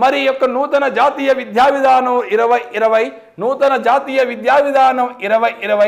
మరి ఈ యొక్క నూతన జాతీయ విద్యా విధానం ఇరవై ఇరవై నూతన జాతీయ విద్యా విధానం ఇరవై ఇరవై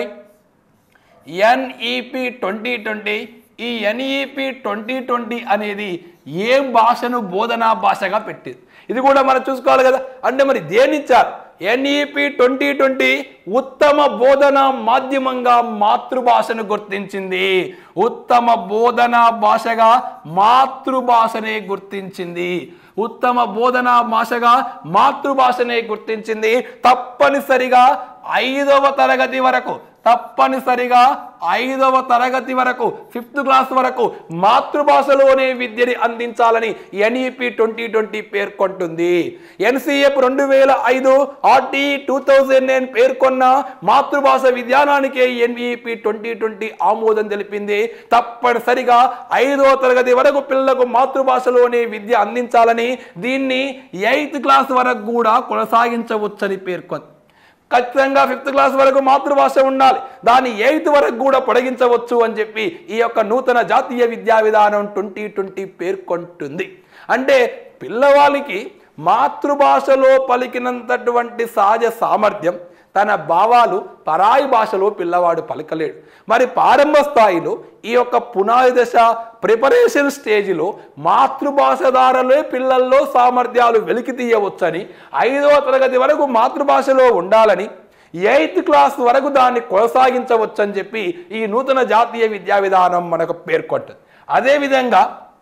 ఎన్ఈపి ట్వంటీ ట్వంటీ ఈ ఎన్ఈపి ట్వంటీ ట్వంటీ అనేది ఏ భాషను బోధనా భాషగా పెట్టింది ఇది కూడా మనం చూసుకోవాలి కదా అంటే మరి దేనిచ్చారు ఎన్ఈపి ట్వంటీ ట్వంటీ ఉత్తమ బోధన మాధ్యమంగా మాతృభాషను గుర్తించింది ఉత్తమ బోధనా భాషగా మాతృభాషనే గుర్తించింది ఉత్తమ బోధనా భాషగా మాతృభాషనే గుర్తించింది తప్పనిసరిగా ఐదవ తరగతి వరకు తప్పనిసరిగా ఐదవ తరగతి వరకు ఫిఫ్త్ క్లాస్ వరకు మాతృభాషలోనే విద్యని అందించాలని ఎన్ఈపి ట్వంటీ ట్వంటీ పేర్కొంటుంది ఎన్సీఎఫ్ రెండు వేల ఐదు ఆర్టీ టూ థౌజండ్ నైన్ పేర్కొన్న మాతృభాష విధానానికే ఎన్ఈపి ట్వంటీ ట్వంటీ ఆమోదం తెలిపింది తప్పనిసరిగా ఐదవ తరగతి వరకు పిల్లలకు మాతృభాషలోనే విద్య అందించాలని దీన్ని ఎయిత్ క్లాస్ వరకు కూడా కొనసాగించవచ్చని పేర్కొంది ఖచ్చితంగా ఫిఫ్త్ క్లాస్ వరకు మాతృభాష ఉండాలి దాన్ని ఎయిత్ వరకు కూడా పొడిగించవచ్చు అని చెప్పి ఈ యొక్క నూతన జాతీయ విద్యా విధానం ట్వంటీ ట్వంటీ పేర్కొంటుంది అంటే పిల్లవాళ్ళకి మాతృభాషలో పలికినంతటువంటి సహజ సామర్థ్యం తన భావాలు పరాయి భాషలో పిల్లవాడు పలకలేడు మరి ప్రారంభ స్థాయిలో ఈ యొక్క పునాది దశ ప్రిపరేషన్ స్టేజిలో మాతృభాష ద్వారాలే పిల్లల్లో సామర్థ్యాలు వెలికి తీయవచ్చని ఐదవ తరగతి వరకు మాతృభాషలో ఉండాలని ఎయిత్ క్లాస్ వరకు దాన్ని కొనసాగించవచ్చని చెప్పి ఈ నూతన జాతీయ విద్యా విధానం మనకు పేర్కొంటుంది అదేవిధంగా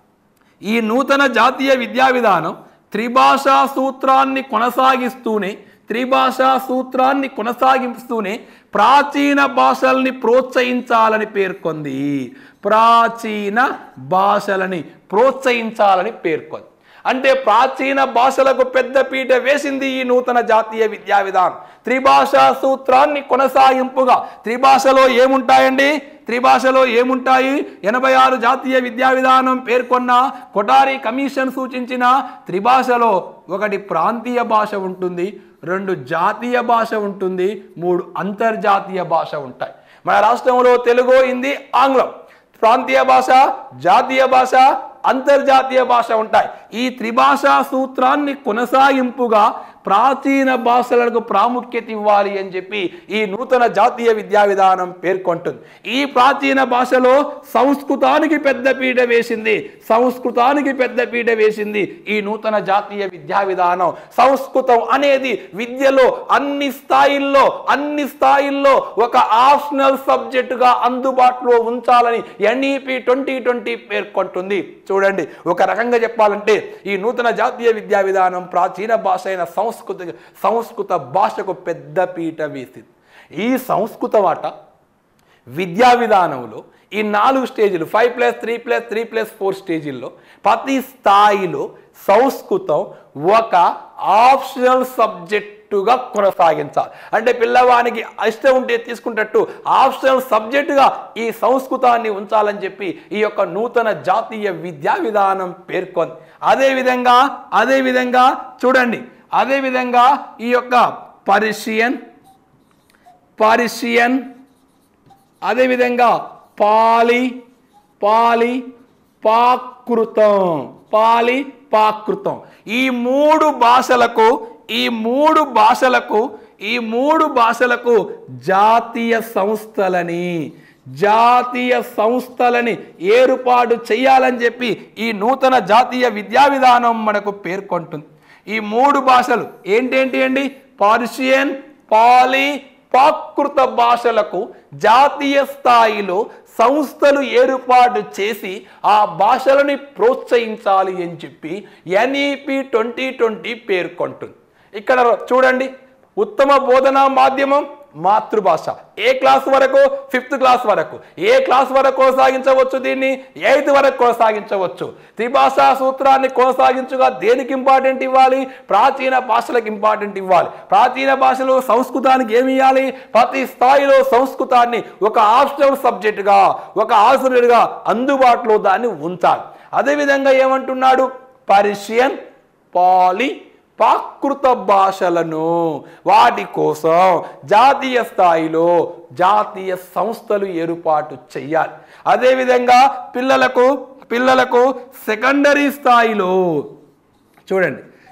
ఈ నూతన జాతీయ విద్యా విధానం త్రిభాషా సూత్రాన్ని కొనసాగిస్తూనే త్రిభాషా సూత్రాన్ని కొనసాగిస్తూనే ప్రాచీన భాషల్ని ప్రోత్సహించాలని పేర్కొంది ప్రాచీన భాషలని ప్రోత్సహించాలని పేర్కొంది అంటే ప్రాచీన భాషలకు పెద్ద పీట వేసింది ఈ నూతన జాతీయ విద్యా విధానం త్రిభాషా సూత్రాన్ని కొనసాగింపుగా త్రిభాషలో ఏముంటాయండి త్రిభాషలో ఏముంటాయి ఎనభై ఆరు జాతీయ విద్యా విధానం పేర్కొన్న కొటారి కమిషన్ సూచించిన త్రిభాషలో ఒకటి ప్రాంతీయ భాష ఉంటుంది రెండు జాతీయ భాష ఉంటుంది మూడు అంతర్జాతీయ భాష ఉంటాయి మన రాష్ట్రంలో తెలుగు హిందీ ఆంగ్లం ప్రాంతీయ భాష జాతీయ భాష అంతర్జాతీయ భాష ఉంటాయి ఈ త్రిభాషా సూత్రాన్ని కొనసాగింపుగా ప్రాచీన భాషలకు ప్రాముఖ్యత ఇవ్వాలి అని చెప్పి ఈ నూతన జాతీయ విద్యా విధానం పేర్కొంటుంది ఈ ప్రాచీన భాషలో సంస్కృతానికి పెద్ద పీట వేసింది సంస్కృతానికి పెద్ద పీట వేసింది ఈ నూతన జాతీయ విద్యా విధానం సంస్కృతం అనేది విద్యలో అన్ని స్థాయిల్లో అన్ని స్థాయిల్లో ఒక ఆప్షనల్ సబ్జెక్టుగా అందుబాటులో ఉంచాలని ఎన్ఈపి ట్వంటీ ట్వంటీ పేర్కొంటుంది చూడండి ఒక రకంగా చెప్పాలంటే ఈ నూతన జాతీయ విద్యా విధానం ప్రాచీన భాష అయిన సంస్కృత సంస్కృత భాషకు పెద్ద పీట వేసింది ఈ సంస్కృత వాట విద్యా విధానంలో ఈ నాలుగు స్టేజీలు five plus three plus three plus four స్టేజీల్లో ప్రతి స్థాయిలో సంస్కృతం ఒక ఆప్షనల్ సబ్జెక్టుగా కొనసాగించాలి అంటే పిల్లవానికి ఇష్టం ఉంటే తీసుకుంటట్టు ఆప్షనల్ సబ్జెక్టుగా ఈ సంస్కృతాన్ని ఉంచాలని చెప్పి ఈ యొక్క నూతన జాతీయ విద్యా విధానం పేర్కొంది అదేవిధంగా అదేవిధంగా చూడండి అదేవిధంగా ఈ యొక్క పర్షియన్ పర్షియన్ అదేవిధంగా పాలి పాలి పాకృతం పాలి పాకృతం ఈ మూడు భాషలకు ఈ మూడు భాషలకు ఈ మూడు భాషలకు జాతీయ సంస్థలని జాతీయ సంస్థలని ఏర్పాటు చేయాలని చెప్పి ఈ నూతన జాతీయ విద్యా విధానం మనకు పేర్కొంటుంది ఈ మూడు భాషలు ఏంటేంటి అండి పార్షియన్ పాలి ప్రాకృత భాషలకు జాతీయ స్థాయిలో సంస్థలు ఏర్పాటు చేసి ఆ భాషలని ప్రోత్సహించాలి అని చెప్పి ఎన్ఈపి ట్వంటీ ట్వంటీ పేర్కొంటుంది ఇక్కడ చూడండి ఉత్తమ బోధనా మాధ్యమం మాతృభాష ఏ క్లాస్ వరకు ఫిఫ్త్ క్లాస్ వరకు ఏ క్లాస్ వరకు కొనసాగించవచ్చు దీన్ని ఎయిత్ వరకు కొనసాగించవచ్చు త్రిభాషా సూత్రాన్ని కొనసాగించుగా దేనికి ఇంపార్టెంట్ ఇవ్వాలి ప్రాచీన భాషలకు ఇంపార్టెంట్ ఇవ్వాలి ప్రాచీన భాషలో సంస్కృతానికి ఏమి ఇవ్వాలి ప్రతి స్థాయిలో సంస్కృతాన్ని ఒక ఆప్షనల్ సబ్జెక్టుగా ఒక ఆసురుడిగా అందుబాటులో దాన్ని ఉంచాలి అదేవిధంగా ఏమంటున్నాడు పర్షియన్ పాలి ప్రాకృత భాషలను వాటి కోసం జాతీయ స్థాయిలో జాతీయ సంస్థలు ఏర్పాటు చేయాలి అదేవిధంగా పిల్లలకు పిల్లలకు సెకండరీ స్థాయిలో చూడండి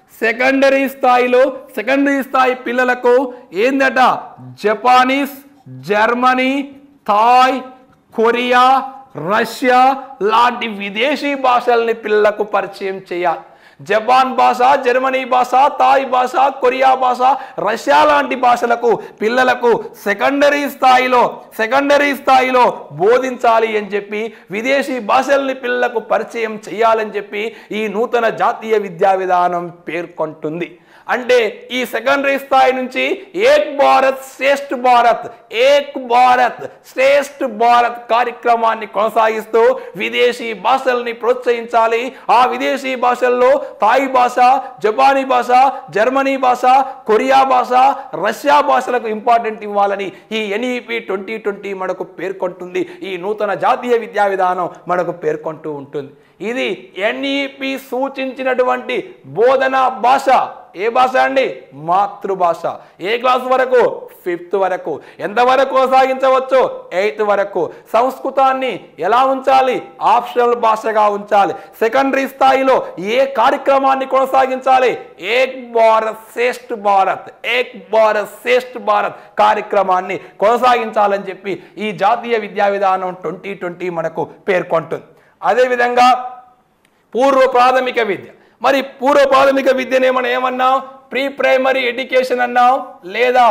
సెకండరీ స్థాయిలో సెకండరీ స్థాయి పిల్లలకు ఏందట Japanese Germany Thai Korea Russia లాంటి విదేశీ భాషల్ని పిల్లలకు పరిచయం చేయాలి జపాన్ భాష జర్మనీ భాష థాయ్ భాష కొరియా భాష రష్యా లాంటి భాషలకు పిల్లలకు సెకండరీ స్థాయిలో సెకండరీ స్థాయిలో బోధించాలి అని చెప్పి విదేశీ భాషల్ని పిల్లలకు పరిచయం చేయాలని చెప్పి ఈ నూతన జాతీయ విద్యా విధానం పేర్కొంటుంది అంటే ఈ సెకండరీ స్థాయి నుంచి ఏక్ భారత్ శ్రేష్ఠ భారత్ ఏక్ భారత్ శ్రేష్ఠ భారత్ కార్యక్రమాన్ని కొనసాగిస్తూ విదేశీ భాషల్ని ప్రోత్సహించాలి ఆ విదేశీ భాషల్లో థాయ్ భాష జపానీ భాష జర్మనీ భాష కొరియా భాష రష్యా భాషలకు ఇంపార్టెంట్ ఇవ్వాలని ఈ ఎన్ఈపి ట్వంటీ ట్వంటీ మనకు పేర్కొంటుంది ఈ నూతన జాతీయ విద్యా విధానం మనకు పేర్కొంటూ ఉంటుంది ఇది ఎన్ఈపి సూచించినటువంటి బోధనా భాష ఏ భాష అండి మాతృభాష ఏ క్లాస్ వరకు ఫిఫ్త్ వరకు ఎంతవరకు కొనసాగించవచ్చు ఎయిత్ వరకు సంస్కృతాన్ని ఎలా ఉంచాలి ఆప్షనల్ భాషగా ఉంచాలి సెకండరీ స్థాయిలో ఏ కార్యక్రమాన్ని కొనసాగించాలి ఏక్ భారత్ శ్రేష్ఠ భారత్ ఏక్ భారత్ శ్రేష్ఠ భారత్ కార్యక్రమాన్ని కొనసాగించాలని చెప్పి ఈ జాతీయ విద్యా విధానం ట్వంటీ ట్వంటీ మనకు పేర్కొంటుంది అదేవిధంగా పూర్వ ప్రాథమిక విద్య మరి పూర్వ ప్రాథమిక విద్యనే మనం ఏమన్నాం ప్రీ ప్రైమరీ ఎడ్యుకేషన్ అన్నాం లేదా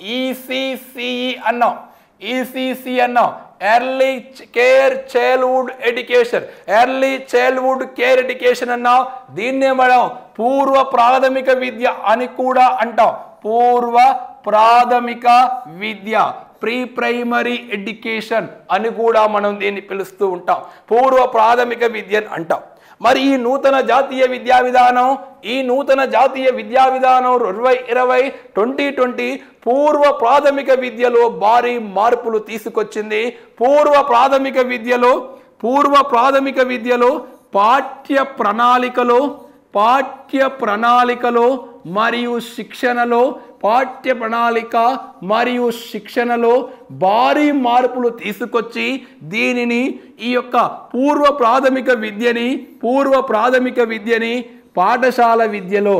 ఈసీసీఈ అన్నాం ఈసీసీ అన్నాం early care childhood education early childhood care education అన్నాం దీన్నే మనం పూర్వ ప్రాథమిక విద్య అని కూడా అంటాం పూర్వ ప్రాథమిక విద్య ప్రీ ప్రైమరీ ఎడ్యుకేషన్ అని కూడా మనం దీన్ని పిలుస్తూ ఉంటాం పూర్వ ప్రాథమిక విద్య అంటాం మరి ఈ నూతన జాతీయ విద్యా విధానం ఈ నూతన జాతీయ విద్యా విధానం ఇరవై ఇరవై ట్వంటీ ట్వంటీ పూర్వ ప్రాథమిక విద్యలో భారీ మార్పులు తీసుకొచ్చింది పూర్వ ప్రాథమిక విద్యలో పూర్వ ప్రాథమిక విద్యలో పాఠ్య ప్రణాళికలో పాఠ్య ప్రణాళికలో మరియు శిక్షణలో పాఠ్య ప్రణాళిక మరియు శిక్షణలో భారీ మార్పులు తీసుకొచ్చి దీనిని ఈ యొక్క పూర్వ ప్రాథమిక విద్యని పూర్వ ప్రాథమిక విద్యని పాఠశాల విద్యలో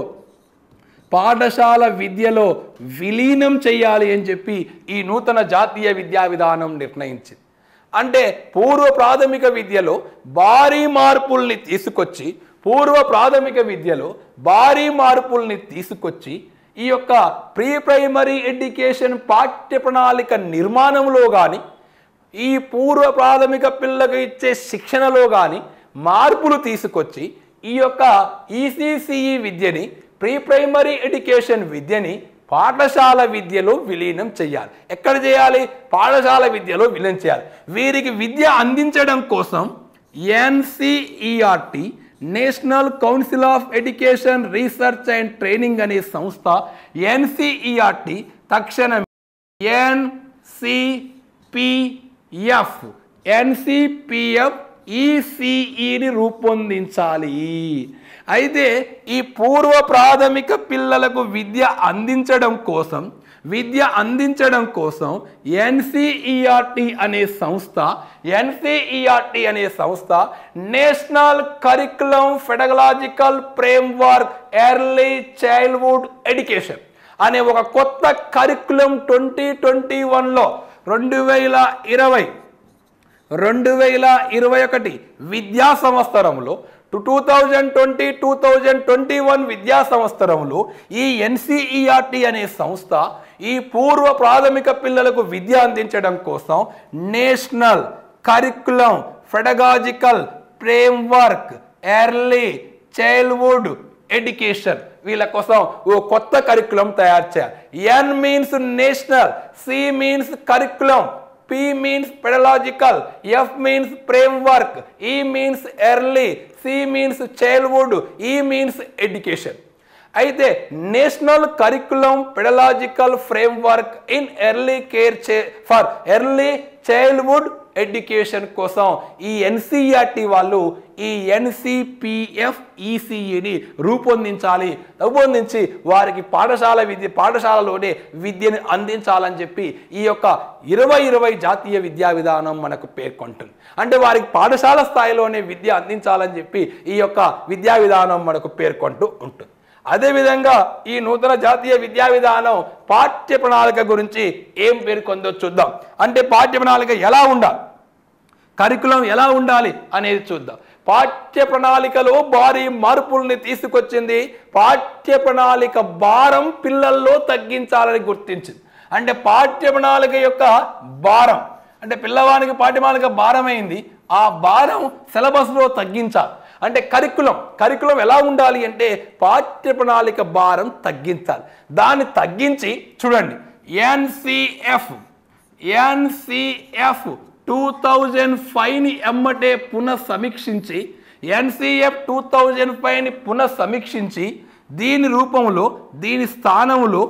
పాఠశాల విద్యలో విలీనం చేయాలి అని చెప్పి ఈ నూతన జాతీయ విద్యా విధానం నిర్ణయించింది అంటే పూర్వ ప్రాథమిక విద్యలో భారీ మార్పుల్ని తీసుకొచ్చి పూర్వ ప్రాథమిక విద్యలో భారీ మార్పుల్ని తీసుకొచ్చి ఈ యొక్క ప్రీ ప్రైమరీ ఎడ్యుకేషన్ పాఠ్య ప్రణాళిక నిర్మాణంలో కానీ ఈ పూర్వ ప్రాథమిక పిల్లలకు ఇచ్చే శిక్షణలో కానీ మార్పులు తీసుకొచ్చి ఈ యొక్క ఈసీసీఈ విద్యని ప్రీ ప్రైమరీ ఎడ్యుకేషన్ విద్యని పాఠశాల విద్యలో విలీనం చేయాలి ఎక్కడ చేయాలి పాఠశాల విద్యలో విలీనం చేయాలి వీరికి విద్య అందించడం కోసం NCERT National council of education research and Training అనే సంస్థ ఎన్సిఈఆర్టీ తక్షణం ఎన్సిపిఎఫ్ ఎన్సిపిఎఫ్ ఈసీఈని రూపొందించాలి అయితే ఈ పూర్వ ప్రాథమిక పిల్లలకు విద్య అందించడం కోసం విద్య అందించడం కోసం ఎన్సిఈఆర్టీ అనే సంస్థ ఎన్సిఈఆర్టీ అనే సంస్థ national curriculum pedagogical framework early childhood education అనే ఒక కొత్త కరికులం ట్వంటీ ట్వంటీ వన్లో రెండు వేల ఇరవై రెండు వేల ఇరవై ఒకటి విద్యా సంవత్సరంలో two thousand twenty two thousand twenty one విద్యా సంవత్సరంలో ఈ ఎన్సిఈఆర్టీ అనే సంస్థ ఈ పూర్వ ప్రాథమిక పిల్లలకు విద్య అందించడం కోసం national curriculum pedagogical framework early childhood education వీళ్ళ కోసం ఓ కొత్త కరికులం తయారు చేయాలి N means national C means curriculum P means pedagogical F means framework E means early C means childhood E means education అయితే national curriculum pedagogical framework in early care for early childhood education కోసం ఈ NCERT వాళ్ళు ఈ ఎన్సిపిఎఫ్ ఈసీఈని రూపొందించాలి రూపొందించి వారికి పాఠశాల విద్య పాఠశాలలోనే విద్యను అందించాలని చెప్పి ఈ యొక్క ఇరవై ఇరవై జాతీయ విద్యా విధానం మనకు పేర్కొంటుంది అంటే వారికి పాఠశాల స్థాయిలోనే విద్య అందించాలని చెప్పి ఈ యొక్క విద్యా విధానం మనకు పేర్కొంటూ ఉంటుంది అదేవిధంగా ఈ నూతన జాతీయ విద్యా విధానం పాఠ్య ప్రణాళిక గురించి ఏం పేర్కొందో చూద్దాం అంటే పాఠ్య ప్రణాళిక ఎలా ఉండాలి కరికులం ఎలా ఉండాలి అనేది చూద్దాం పాఠ్య ప్రణాళికలో భారీ మార్పుల్ని తీసుకొచ్చింది పాఠ్య ప్రణాళిక భారం పిల్లల్లో తగ్గించాలని గుర్తించింది అంటే పాఠ్య ప్రణాళిక యొక్క భారం అంటే పిల్లవానికి పాఠ్య ప్రణాళిక భారమైంది ఆ భారం సిలబస్లో తగ్గించాలి అంటే కరికులం కరికులం ఎలా ఉండాలి అంటే పాఠ్య ప్రణాళిక భారం తగ్గించాలి దాన్ని తగ్గించి చూడండి ఎన్సిఎఫ్ ఎన్సిఎఫ్ టూ థౌజండ్ ఫైవ్ని ఎమ్మటే పునః సమీక్షించి ఎన్సిఎఫ్ టూ థౌజండ్ ఫైవ్ని పునః సమీక్షించి దీని రూపంలో దీని స్థానంలో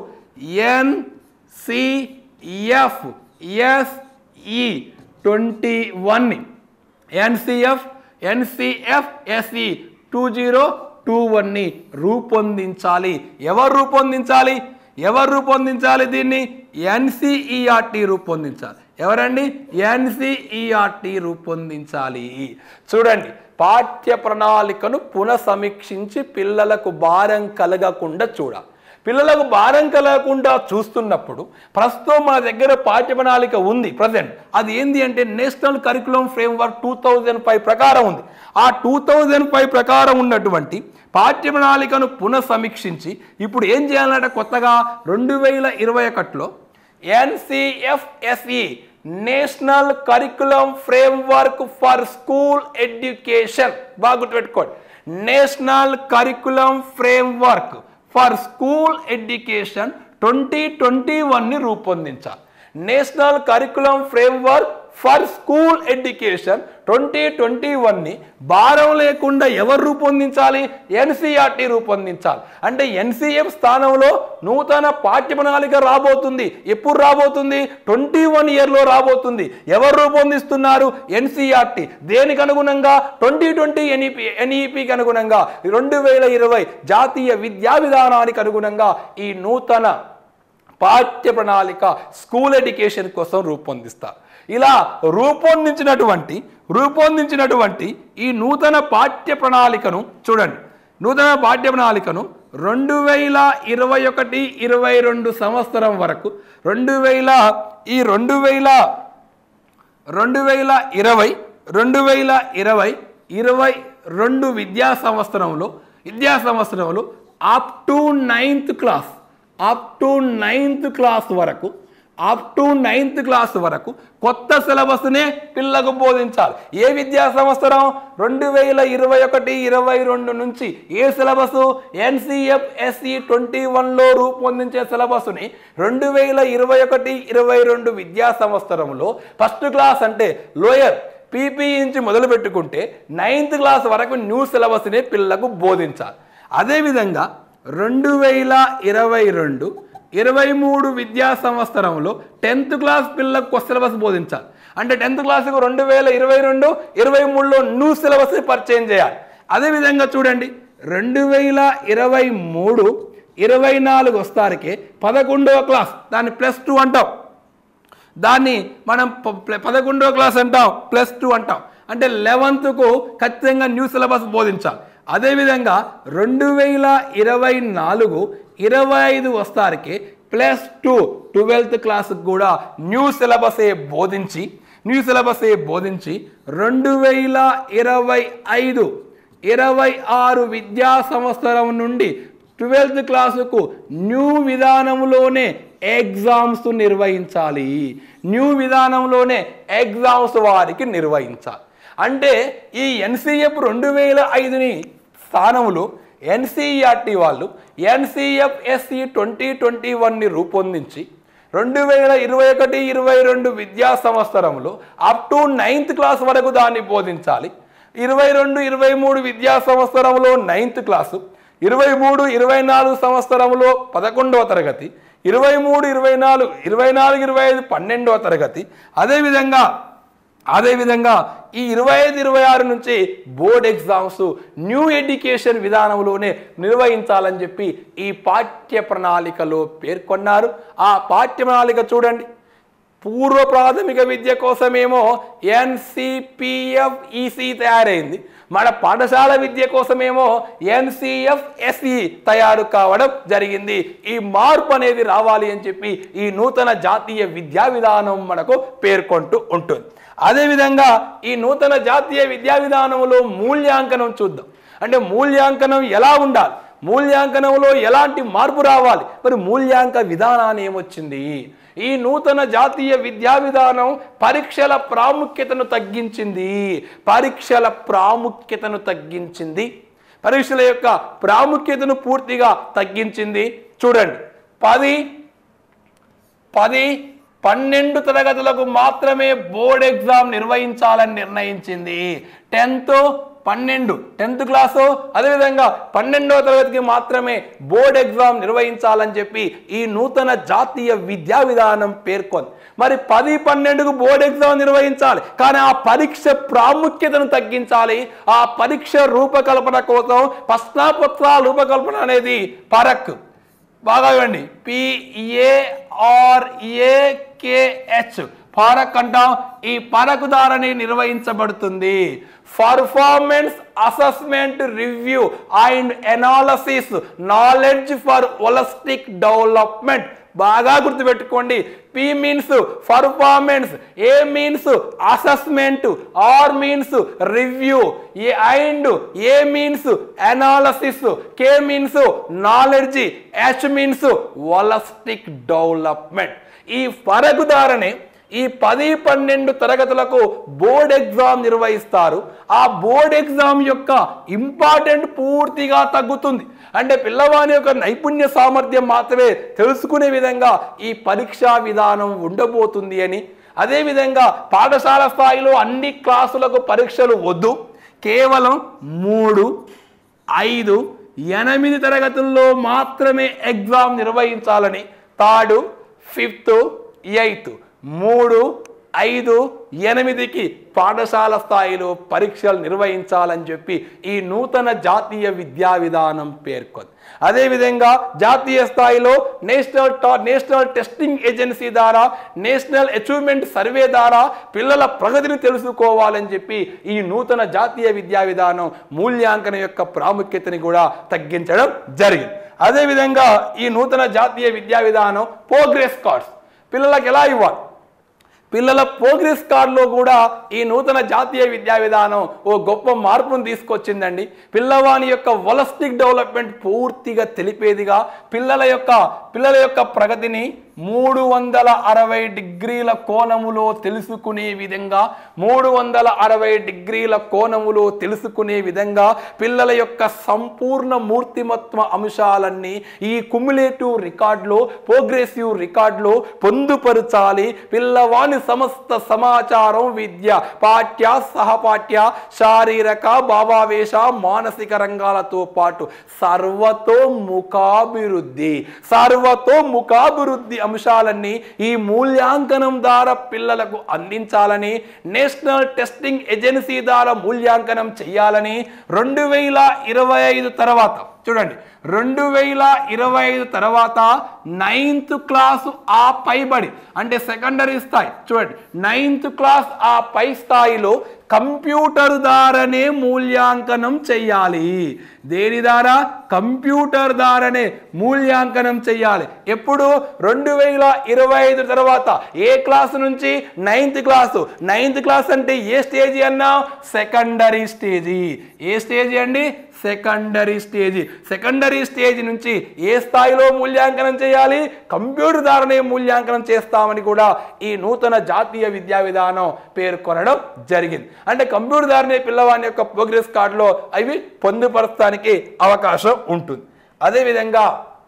ఎన్సిఎఫ్ ఎస్ఈ ట్వంటీ వన్ని NCF NCF SE two zero two వన్ని రూపొందించాలి ఎవరు రూపొందించాలి ఎవరు రూపొందించాలి దీన్ని ఎన్సిఈఆర్టీ రూపొందించాలి ఎవరండి ఎన్సిఈఆర్టీ రూపొందించాలి చూడండి పాఠ్య ప్రణాళికను పునఃసమీక్షించి పిల్లలకు భారం కలగకుండా చూడాలి పిల్లలకు భారం కలగకుండా చూస్తున్నప్పుడు ప్రస్తుతం మన దగ్గర పాఠ్య ప్రణాళిక ఉంది ప్రజెంట్ అది ఏంది అంటే national curriculum framework two thousand five ప్రకారం ఉంది ఆ టూ థౌజండ్ ఫైవ్ ప్రకారం ఉన్నటువంటి పాఠ్య ప్రణాళికను పునఃసమీక్షించి ఇప్పుడు ఏం చేయాలంటే కొత్తగా రెండు వేల ఇరవై ఒకటిలో NCFSE national curriculum framework for school education బాగా గుర్తుపెట్టుకోండి national curriculum framework for school education twenty twenty వన్ని రూపొందించాలి national curriculum framework for school education twenty twenty వన్ని భారం లేకుండా ఎవరు రూపొందించాలి ఎన్సీఆర్టీ రూపొందించాలి అంటే ఎన్సీఎఫ్ స్థానంలో నూతన పాఠ్య ప్రణాళిక రాబోతుంది ఎప్పుడు రాబోతుంది ట్వంటీ వన్ ఇయర్లో రాబోతుంది ఎవరు రూపొందిస్తున్నారు ఎన్సీఆర్టీ దేనికి అనుగుణంగా ట్వంటీ ట్వంటీ ఎన్ఈపి ఎన్ఈపికి అనుగుణంగా రెండు వేల ఇరవై జాతీయ విద్యా విధానానికి అనుగుణంగా ఈ నూతన పాఠ్య ప్రణాళిక స్కూల్ ఎడ్యుకేషన్ కోసం రూపొందిస్తారు ఇలా రూపొందించినటువంటి రూపొందించినటువంటి ఈ నూతన పాఠ్య ప్రణాళికను చూడండి నూతన పాఠ్య ప్రణాళికను రెండు వేల ఇరవై ఒకటి ఇరవై రెండు సంవత్సరం వరకు రెండు వేల ఈ రెండు వేల రెండు వేల ఇరవై రెండు వేల ఇరవై ఇరవై రెండు విద్యా సంవత్సరంలో విద్యా సంవత్సరంలో up to ninth class up to ninth class వరకు అప్ టు నైన్త్ క్లాస్ వరకు కొత్త సిలబస్నే పిల్లకు బోధించాలి ఏ విద్యా సంవత్సరం రెండు వేల ఇరవై ఒకటి ఇరవై రెండు నుంచి ఏ సిలబస్ ఎన్సిఎఫ్ ఎస్ఈ ట్వంటీ వన్లో రూపొందించే సిలబస్ని రెండు వేల ఇరవై ఒకటి ఇరవై రెండు విద్యా సంవత్సరంలో ఫస్ట్ క్లాస్ అంటే లోయర్ పీపీఈ నుంచి మొదలు పెట్టుకుంటే నైన్త్ క్లాస్ వరకు న్యూ సిలబస్ని పిల్లలకు బోధించాలి అదేవిధంగా రెండు వేల ఇరవై రెండు ఇరవై మూడు విద్యా సంవత్సరంలో టెన్త్ క్లాస్ పిల్లలకు సిలబస్ బోధించాలి అంటే టెన్త్ క్లాస్కు రెండు వేల ఇరవై రెండు ఇరవై మూడులో న్యూ సిలబస్ పరిచయం చేయాలి అదేవిధంగా చూడండి రెండు వేల ఇరవై మూడు ఇరవై నాలుగు వస్తారకే పదకొండవ క్లాస్ దాన్ని ప్లస్ టూ అంటాం దాన్ని మనం ప- ప్ల- పదకొండవ క్లాస్ అంటాం ప్లస్ టూ అంటాం అంటే లెవెన్త్కు ఖచ్చితంగా న్యూ సిలబస్ బోధించాలి అదేవిధంగా రెండు వేల ఇరవై నాలుగు ఇరవై ఐదు వస్తారకి ప్లస్ టూ ట్వెల్త్ క్లాస్కి కూడా న్యూ సిలబసే బోధించి న్యూ సిలబసే బోధించి రెండు వేల ఇరవై ఐదు ఇరవై ఆరు విద్యా సంవత్సరం నుండి ట్వెల్త్ క్లాసుకు న్యూ విధానంలోనే ఎగ్జామ్స్ నిర్వహించాలి న్యూ విధానంలోనే ఎగ్జామ్స్ వారికి నిర్వహించాలి అంటే ఈ ఎన్సీఎఫ్ రెండు వేల ఐదుని స్థానంలో ఎన్సీఆర్టీ వాళ్ళు ఎన్సీఎఫ్ ఎస్సి ట్వంటీ ట్వంటీ వన్ని రూపొందించి రెండు వేల ఇరవై ఒకటి ఇరవై రెండు విద్యా సంవత్సరంలో అప్ టు నైన్త్ క్లాస్ వరకు దాన్ని బోధించాలి ఇరవై రెండు ఇరవై మూడు విద్యా సంవత్సరంలో నైన్త్ క్లాసు ఇరవై మూడు ఇరవై నాలుగు సంవత్సరంలో పదకొండవ తరగతి ఇరవై మూడు ఇరవై నాలుగు ఇరవై నాలుగు ఇరవై ఐదు పన్నెండవ తరగతి అదేవిధంగా అదేవిధంగా ఈ ఇరవై ఐదు ఇరవై ఆరు నుంచి బోర్డ్ ఎగ్జామ్స్ న్యూ ఎడ్యుకేషన్ విధానంలోనే నిర్వహించాలని చెప్పి ఈ పాఠ్య ప్రణాళికలో పేర్కొన్నారు ఆ పాఠ్య ప్రణాళిక చూడండి పూర్వ ప్రాథమిక విద్య కోసమేమో ఎన్సిపిఎఫ్ ఈసీ తయారైంది మన పాఠశాల విద్య కోసమేమో ఎన్సిఎఫ్ ఎస్ఈ తయారు కావడం జరిగింది ఈ మార్పు అనేది రావాలి అని చెప్పి ఈ నూతన జాతీయ విద్యా విధానం మనకు పేర్కొంటూ ఉంటుంది అదేవిధంగా ఈ నూతన జాతీయ విద్యా విధానంలో మూల్యాంకనం చూద్దాం అంటే మూల్యాంకనం ఎలా ఉండాలి మూల్యాంకనంలో ఎలాంటి మార్పు రావాలి మరి మూల్యాంక విధానాన్ని ఏమొచ్చింది ఈ నూతన జాతీయ విద్యా విధానం పరీక్షల ప్రాముఖ్యతను తగ్గించింది పరీక్షల ప్రాముఖ్యతను తగ్గించింది పరీక్షల యొక్క ప్రాముఖ్యతను పూర్తిగా తగ్గించింది చూడండి పది పది పన్నెండు తరగతులకు మాత్రమే బోర్డ్ ఎగ్జామ్ నిర్వహించాలని నిర్ణయించింది టెన్త్ పన్నెండు టెన్త్ క్లాసు అదేవిధంగా పన్నెండవ తరగతికి మాత్రమే బోర్డ్ ఎగ్జామ్ నిర్వహించాలని చెప్పి ఈ నూతన జాతీయ విద్యా విధానం పేర్కొంది మరి పది పన్నెండుకు బోర్డ్ ఎగ్జామ్ నిర్వహించాలి కానీ ఆ పరీక్ష ప్రాముఖ్యతను తగ్గించాలి ఆ పరీక్ష రూపకల్పన కోసం ప్రశ్నాపత్ర రూపకల్పన అనేది పరక్ బాగా ఇవ్వండి పిఏఆర్ఏకేహెచ్ పారక్ అంటాం ఈ పరకు ద్వారానే నిర్వహించబడుతుంది performance assessment review and analysis knowledge for holistic development బాగా గుర్తుపెట్టుకోండి P means performance A means assessment R means review A and A means analysis K means knowledge H means holistic development ఈ ఫరకు ద్వారానే ఈ పది పన్నెండు తరగతులకు బోర్డ్ ఎగ్జామ్ నిర్వహిస్తారు ఆ బోర్డ్ ఎగ్జామ్ యొక్క ఇంపార్టెంట్ పూర్తిగా తగ్గుతుంది అంటే పిల్లవాని యొక్క నైపుణ్య సామర్థ్యం మాత్రమే తెలుసుకునే విధంగా ఈ పరీక్షా విధానం ఉండబోతుంది అని అదేవిధంగా పాఠశాల స్థాయిలో అన్ని క్లాసులకు పరీక్షలు వద్దు కేవలం మూడు ఐదు ఎనిమిది తరగతుల్లో మాత్రమే ఎగ్జామ్ నిర్వహించాలని థర్డ్ ఫిఫ్త్ ఎయిత్ మూడు ఐదు ఎనిమిదికి పాఠశాల స్థాయిలో పరీక్షలు నిర్వహించాలని చెప్పి ఈ నూతన జాతీయ విద్యా విధానం పేర్కొంది అదేవిధంగా జాతీయ స్థాయిలో నేషనల్ టా నేషనల్ టెస్టింగ్ ఏజెన్సీ ద్వారా నేషనల్ అచీవ్మెంట్ సర్వే ద్వారా పిల్లల ప్రగతిని తెలుసుకోవాలని చెప్పి ఈ నూతన జాతీయ విద్యా విధానం మూల్యాంకనం యొక్క ప్రాముఖ్యతని కూడా తగ్గించడం జరిగింది అదేవిధంగా ఈ నూతన జాతీయ విద్యా విధానం ప్రోగ్రెస్ కార్డ్స్ పిల్లలకు ఎలా ఇవ్వాలి పిల్లల ప్రోగ్రెస్ కార్డులో కూడా ఈ నూతన జాతీయ విద్యా విధానం ఓ గొప్ప మార్పును తీసుకొచ్చిందండి పిల్లవాని యొక్క వలస్టిక్ డెవలప్మెంట్ పూర్తిగా తెలిపేదిగా పిల్లల యొక్క పిల్లల యొక్క ప్రగతిని మూడు వందల అరవై డిగ్రీల కోణములో తెలుసుకునే విధంగా మూడు వందల అరవై డిగ్రీల కోణములో తెలుసుకునే విధంగా పిల్లల యొక్క సంపూర్ణ మూర్తిమత్వ అంశాలన్నీ ఈ కుములేటివ్ రికార్డులో ప్రోగ్రెసివ్ రికార్డులో పొందుపరచాలి పిల్లవాని సమస్త సమాచారం విద్య పాఠ్య సహపాఠ్య శారీరక భావావేశ మానసిక రంగాలతో పాటు సర్వతో ముఖాభివృద్ధి సర్వతో ముఖాభివృద్ధి అంశాలన్నీ ఈ మూల్యాంకనం ద్వారా పిల్లలకు అందించాలని నేషనల్ టెస్టింగ్ ఏజెన్సీ ద్వారా మూల్యాంకనం చేయాలని రెండు వేల ఇరవై ఐదు తర్వాత చూడండి రెండు వేల ఇరవై ఐదు తర్వాత నైన్త్ క్లాసు ఆ పైబడి అంటే సెకండరీ స్థాయి చూడండి నైన్త్ క్లాస్ ఆ పై స్థాయిలో కంప్యూటర్ ద్వారానే మూల్యాంకనం చెయ్యాలి దేని ద్వారా కంప్యూటర్ ద్వారానే మూల్యాంకనం చెయ్యాలి ఎప్పుడు రెండు వేల ఇరవై ఐదు తర్వాత ఏ క్లాస్ నుంచి నైన్త్ క్లాసు నైన్త్ క్లాస్ అంటే ఏ స్టేజీ అన్నా సెకండరీ స్టేజీ ఏ స్టేజీ అండి సెకండరీ స్టేజ్ సెకండరీ స్టేజ్ నుంచి ఏ స్థాయిలో మూల్యాంకనం చేయాలి కంప్యూటర్ ద్వారానే మూల్యాంకనం చేస్తామని కూడా ఈ నూతన జాతీయ విద్యా విధానం పేర్కొనడం జరిగింది అంటే కంప్యూటర్ ద్వారానే పిల్లవాని యొక్క ప్రోగ్రెస్ కార్డులో అవి పొందుపరచడానికి అవకాశం ఉంటుంది అదేవిధంగా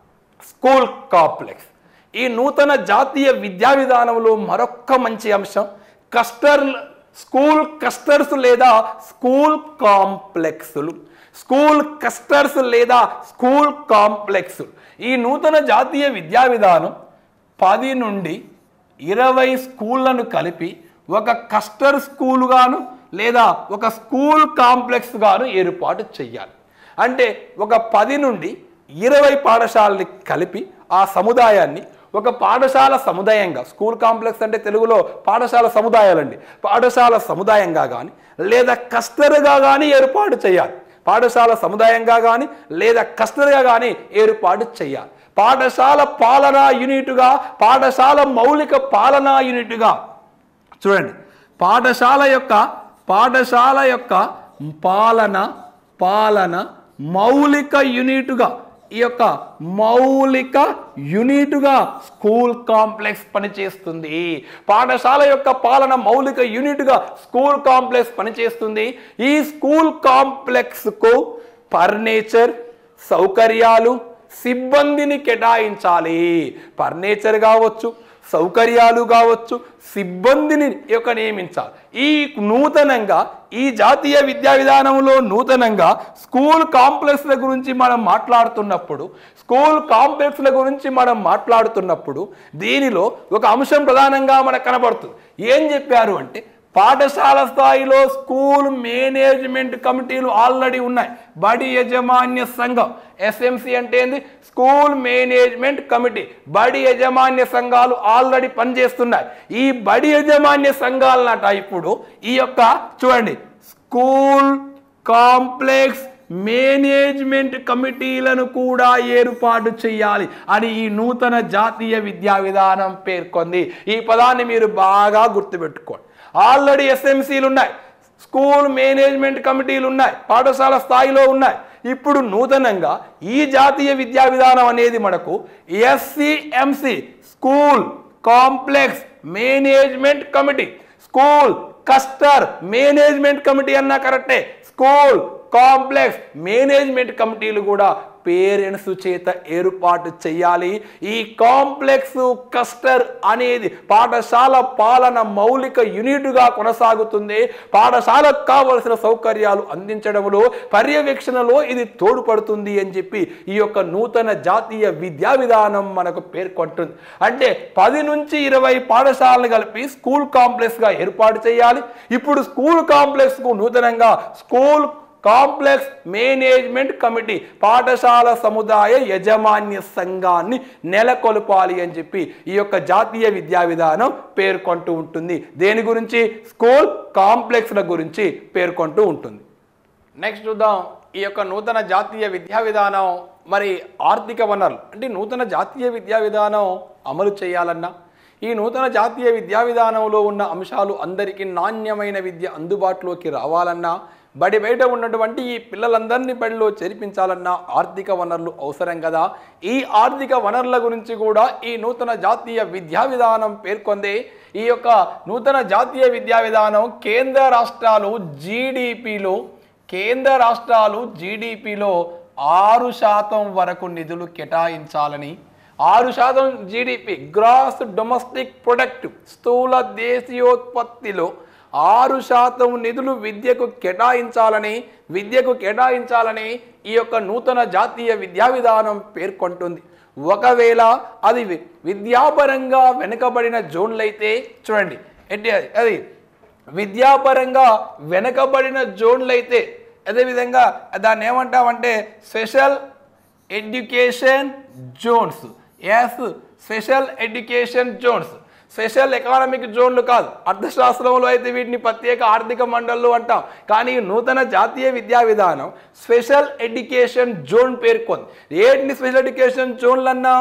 స్కూల్ కాంప్లెక్స్ ఈ నూతన జాతీయ విద్యా విధానంలో మరొక్క మంచి అంశం కస్టర్ స్కూల్ కస్టర్స్ లేదా స్కూల్ కాంప్లెక్స్లు స్కూల్ కస్టర్స్ లేదా స్కూల్ కాంప్లెక్స్ ఈ నూతన జాతీయ విద్యా విధానం పది నుండి ఇరవై స్కూళ్లను కలిపి ఒక కస్టర్ స్కూల్ గాను లేదా ఒక స్కూల్ కాంప్లెక్స్ గాను ఏర్పాటు చేయాలి అంటే ఒక పది నుండి ఇరవై పాఠశాలని కలిపి ఆ సముదాయాన్ని ఒక పాఠశాల సముదాయంగా స్కూల్ కాంప్లెక్స్ అంటే తెలుగులో పాఠశాల సముదాయాలండి పాఠశాల సముదాయంగా కానీ లేదా కస్తరుగా కానీ ఏర్పాటు చేయాలి పాఠశాల సముదాయంగా కానీ లేదా కస్తరుగా కానీ ఏర్పాటు చేయాలి పాఠశాల పాలనా యూనిట్గా పాఠశాల మౌలిక పాలనా యూనిట్గా చూడండి పాఠశాల యొక్క పాఠశాల యొక్క పాలన పాలన మౌలిక యూనిట్గా ఈ యొక్క మౌలిక యూనిట్గా స్కూల్ కాంప్లెక్స్ పనిచేస్తుంది పాఠశాల యొక్క పాలన మౌలిక యూనిట్గా స్కూల్ కాంప్లెక్స్ పనిచేస్తుంది ఈ స్కూల్ కాంప్లెక్స్కు ఫర్నిచర్ సౌకర్యాలు సిబ్బందిని కేటాయించాలి ఫర్నిచర్ కావచ్చు సౌకర్యాలు కావచ్చు సిబ్బందిని యొక్క నియమించాలి ఈ నూతనంగా ఈ జాతీయ విద్యా విధానంలో నూతనంగా స్కూల్ కాంప్లెక్స్ల గురించి మనం మాట్లాడుతున్నప్పుడు స్కూల్ కాంప్లెక్స్ల గురించి మనం మాట్లాడుతున్నప్పుడు దీనిలో ఒక అంశం ప్రధానంగా మనకు కనబడుతుంది ఏం చెప్పారు అంటే పాఠశాల స్థాయిలో స్కూల్ మేనేజ్మెంట్ కమిటీలు ఆల్రెడీ ఉన్నాయి బడి యజమాన్య సంఘం ఎస్ఎంసి అంటే ఏంది స్కూల్ మేనేజ్మెంట్ కమిటీ బడి యజమాన్య సంఘాలు ఆల్రెడీ పనిచేస్తున్నాయి ఈ బడి యజమాన్య సంఘాలన్నట ఇప్పుడు ఈ యొక్క చూడండి స్కూల్ కాంప్లెక్స్ మేనేజ్మెంట్ కమిటీలను కూడా ఏర్పాటు చేయాలి అని ఈ నూతన జాతీయ విద్యా విధానం పేర్కొంది ఈ పదాన్ని మీరు బాగా గుర్తుపెట్టుకోండి ఆల్రెడీ ఎస్ఎంసీలు ఉన్నాయి స్కూల్ మేనేజ్మెంట్ కమిటీలు ఉన్నాయి పాఠశాల స్థాయిలో ఉన్నాయి ఇప్పుడు నూతనంగా ఈ జాతీయ విద్యా విధానం అనేది మనకు SCMC school complex management committee school cluster management committee అన్నా కరెక్టే స్కూల్ కాంప్లెక్స్ మేనేజ్మెంట్ కమిటీలు కూడా పేరెంట్స్ చేత ఏర్పాటు చేయాలి ఈ కాంప్లెక్స్ కస్టర్ అనేది పాఠశాల పాలన మౌలిక యూనిట్గా కొనసాగుతుంది పాఠశాలకు కావలసిన సౌకర్యాలు అందించడంలో పర్యవేక్షణలో ఇది తోడ్పడుతుంది అని చెప్పి ఈ యొక్క నూతన జాతీయ విద్యా విధానం మనకు పేర్కొంటుంది అంటే పది నుంచి ఇరవై పాఠశాలను కలిపి స్కూల్ కాంప్లెక్స్గా ఏర్పాటు చేయాలి ఇప్పుడు స్కూల్ కాంప్లెక్స్కు నూతనంగా స్కూల్ కాంప్లెక్స్ మేనేజ్మెంట్ కమిటీ పాఠశాల సముదాయ యజమాన్య సంఘాన్ని నెలకొల్పాలి అని చెప్పి ఈ యొక్క జాతీయ విద్యా విధానం పేర్కొంటూ ఉంటుంది దేని గురించి స్కూల్ కాంప్లెక్స్ల గురించి పేర్కొంటూ ఉంటుంది నెక్స్ట్ చూద్దాం ఈ యొక్క నూతన జాతీయ విద్యా విధానం మరి ఆర్థిక వనరులు అంటే నూతన జాతీయ విద్యా విధానం అమలు చేయాలన్నా ఈ నూతన జాతీయ విద్యా విధానంలో ఉన్న అంశాలు అందరికీ నాణ్యమైన విద్య అందుబాటులోకి రావాలన్నా బడి బయట ఉన్నటువంటి ఈ పిల్లలందరినీ బడిలో చేర్పించాలన్నా ఆర్థిక వనరులు అవసరం కదా ఈ ఆర్థిక వనరుల గురించి కూడా ఈ నూతన జాతీయ విద్యా విధానం పేర్కొంది ఈ యొక్క నూతన జాతీయ విద్యా విధానం కేంద్ర రాష్ట్రాలు జీడిపిలో కేంద్ర రాష్ట్రాలు జీడిపిలో ఆరు శాతం వరకు నిధులు కేటాయించాలని ఆరు శాతం జీడిపి గ్రాస్ డొమెస్టిక్ ప్రొడక్ట్ స్థూల దేశీయోత్పత్తిలో ఆరు శాతం నిధులు విద్యకు కేటాయించాలని విద్యకు కేటాయించాలని ఈ యొక్క నూతన జాతీయ విద్యా విధానం పేర్కొంటుంది ఒకవేళ అది వి- విద్యాపరంగా వెనుకబడిన జోన్లైతే చూడండి ఏంటి అది- అది విద్యాపరంగా వెనుకబడిన జోన్లైతే అదేవిధంగా దాన్ని ఏమంటామంటే special education zones yes special education zones special economic జోన్లు కాదు అర్థశాస్త్రంలో అయితే వీటిని ప్రత్యేక ఆర్థిక మండళ్ళు అంటాం కానీ ఈ నూతన జాతీయ విద్యా విధానం స్పెషల్ ఎడ్యుకేషన్ జోన్ పేర్కొంది ఏంటి స్పెషల్ ఎడ్యుకేషన్ జోన్లు అన్నా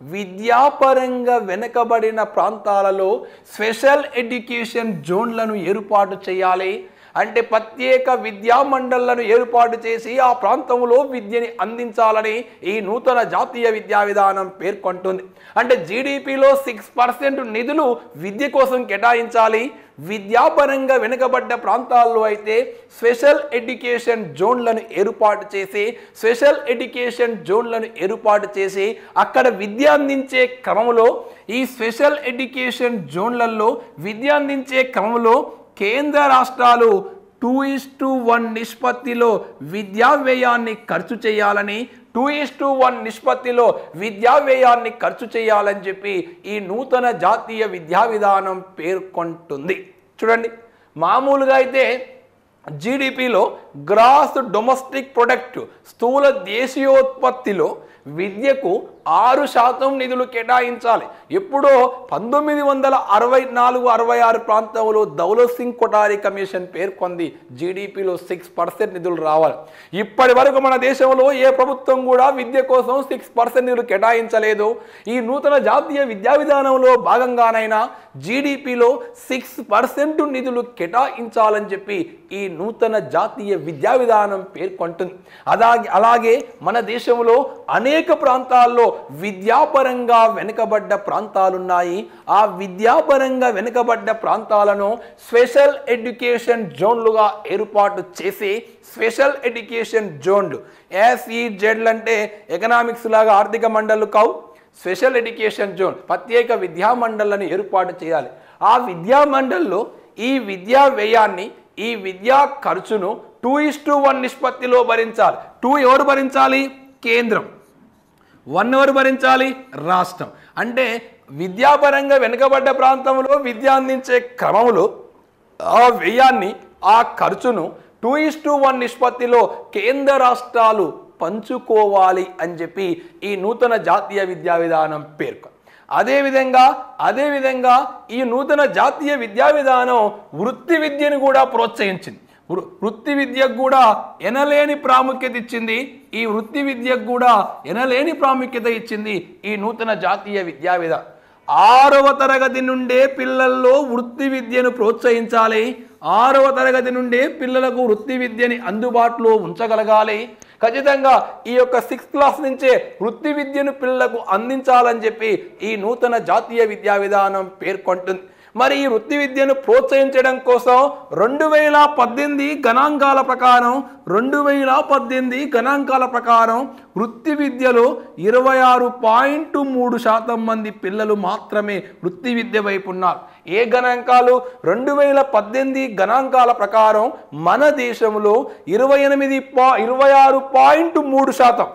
విద్యాపరంగా వెనుకబడిన ప్రాంతాలలో స్పెషల్ ఎడ్యుకేషన్ జోన్లను ఏర్పాటు చేయాలి అంటే ప్రత్యేక విద్యా మండళ్లను ఏర్పాటు చేసి ఆ ప్రాంతంలో విద్యని అందించాలని ఈ నూతన జాతీయ విద్యా విధానం పేర్కొంటుంది అంటే జీడిపిలో సిక్స్ పర్సెంట్ నిధులు విద్య కోసం కేటాయించాలి విద్యాపరంగా వెనుకబడ్డ ప్రాంతాల్లో అయితే స్పెషల్ ఎడ్యుకేషన్ జోన్లను ఏర్పాటు చేసి స్పెషల్ ఎడ్యుకేషన్ జోన్లను ఏర్పాటు చేసి అక్కడ విద్య అందించే క్రమంలో ఈ స్పెషల్ ఎడ్యుకేషన్ జోన్లలో విద్య అందించే క్రమంలో కేంద్ర రాష్ట్రాలు టూ ఇస్ టు వన్ నిష్పత్తిలో విద్యా వ్యయాన్ని ఖర్చు చేయాలని టూ ఇస్ టు వన్ నిష్పత్తిలో విద్యా వ్యయాన్ని ఖర్చు చేయాలని చెప్పి ఈ నూతన జాతీయ విద్యా విధానం పేర్కొంటుంది చూడండి మామూలుగా అయితే జీడిపిలో గ్రాస్ డొమెస్టిక్ ప్రొడక్ట్ స్థూల దేశీయోత్పత్తిలో విద్యకు ఆరు శాతం నిధులు కేటాయించాలి ఎప్పుడో పంతొమ్మిది వందల అరవై నాలుగు అరవై ఆరు ప్రాంతంలో దౌలత్ సింగ్ కొటారి కమిషన్ పేర్కొంది జీడిపిలో సిక్స్ పర్సెంట్ నిధులు రావాలి ఇప్పటి వరకు మన దేశంలో ఏ ప్రభుత్వం కూడా విద్య కోసం సిక్స్ పర్సెంట్ నిధులు కేటాయించలేదు ఈ నూతన జాతీయ విద్యా విధానంలో భాగంగానైనా జీడిపిలో సిక్స్ పర్సెంట్ నిధులు కేటాయించాలని చెప్పి ఈ నూతన జాతీయ విద్యా విధానం పేర్కొంటుంది అలాగే అలాగే మన దేశంలో అనేక ప్రాంతాల్లో విద్యాపరంగా వెనుకబడ్డ ప్రాంతాలున్నాయి ఆ విద్యాపరంగా వెనుకబడ్డ ప్రాంతాలను స్పెషల్ ఎడ్యుకేషన్ జోన్లుగా ఏర్పాటు చేసి స్పెషల్ ఎడ్యుకేషన్ జోన్లు ఎస్ఈజెడ్లు అంటే ఎకనామిక్స్ లాగా ఆర్థిక మండళ్ళు కావు స్పెషల్ ఎడ్యుకేషన్ జోన్ ప్రత్యేక విద్యా మండళ్లను ఏర్పాటు చేయాలి ఆ విద్యా మండల్లో ఈ విద్యా వ్యయాన్ని ఈ విద్యా ఖర్చును టూ ఇస్ టు వన్ నిష్పత్తిలో భరించాలి టూ ఎవరు భరించాలి కేంద్రం వన్ ఎవరు భరించాలి రాష్ట్రం అంటే విద్యాపరంగా వెనుకబడ్డ ప్రాంతంలో విద్య అందించే క్రమంలో ఆ వ్యయాన్ని ఆ ఖర్చును టూ ఇస్ టు వన్ నిష్పత్తిలో కేంద్ర రాష్ట్రాలు పంచుకోవాలి అని చెప్పి ఈ నూతన జాతీయ విద్యా విధానం పేర్కొంది అదేవిధంగా అదేవిధంగా ఈ నూతన జాతీయ విద్యా విధానం వృత్తి విద్యను కూడా ప్రోత్సహించింది వృ- వృత్తి విద్యకు కూడా ఎనలేని ప్రాముఖ్యత ఇచ్చింది ఈ వృత్తి విద్యకు కూడా ఎనలేని ప్రాముఖ్యత ఇచ్చింది ఈ నూతన జాతీయ విద్యా విధానం ఆరవ తరగతి నుండే పిల్లల్లో వృత్తి విద్యను ప్రోత్సహించాలి ఆరవ తరగతి నుండే పిల్లలకు వృత్తి విద్యని అందుబాటులో ఉంచగలగాలి ఖచ్చితంగా ఈ యొక్క సిక్స్త్ క్లాస్ నుంచే వృత్తి విద్యను పిల్లలకు అందించాలని చెప్పి ఈ నూతన జాతీయ విద్యా విధానం పేర్కొంటుంది మరి ఈ వృత్తి విద్యను ప్రోత్సహించడం కోసం రెండు వేల పద్దెనిమిది గణాంకాల ప్రకారం రెండు వేల పద్దెనిమిది గణాంకాల ప్రకారం వృత్తి విద్యలో ఇరవై ఆరు పాయింట్ మూడు శాతం మంది పిల్లలు మాత్రమే వృత్తి విద్య వైపు ఉన్నారు ఏ గణాంకాలు రెండు వేల పద్దెనిమిది గణాంకాల ప్రకారం మన దేశంలో ఇరవై ఎనిమిది పా ఇరవై ఆరు పాయింట్ మూడు శాతం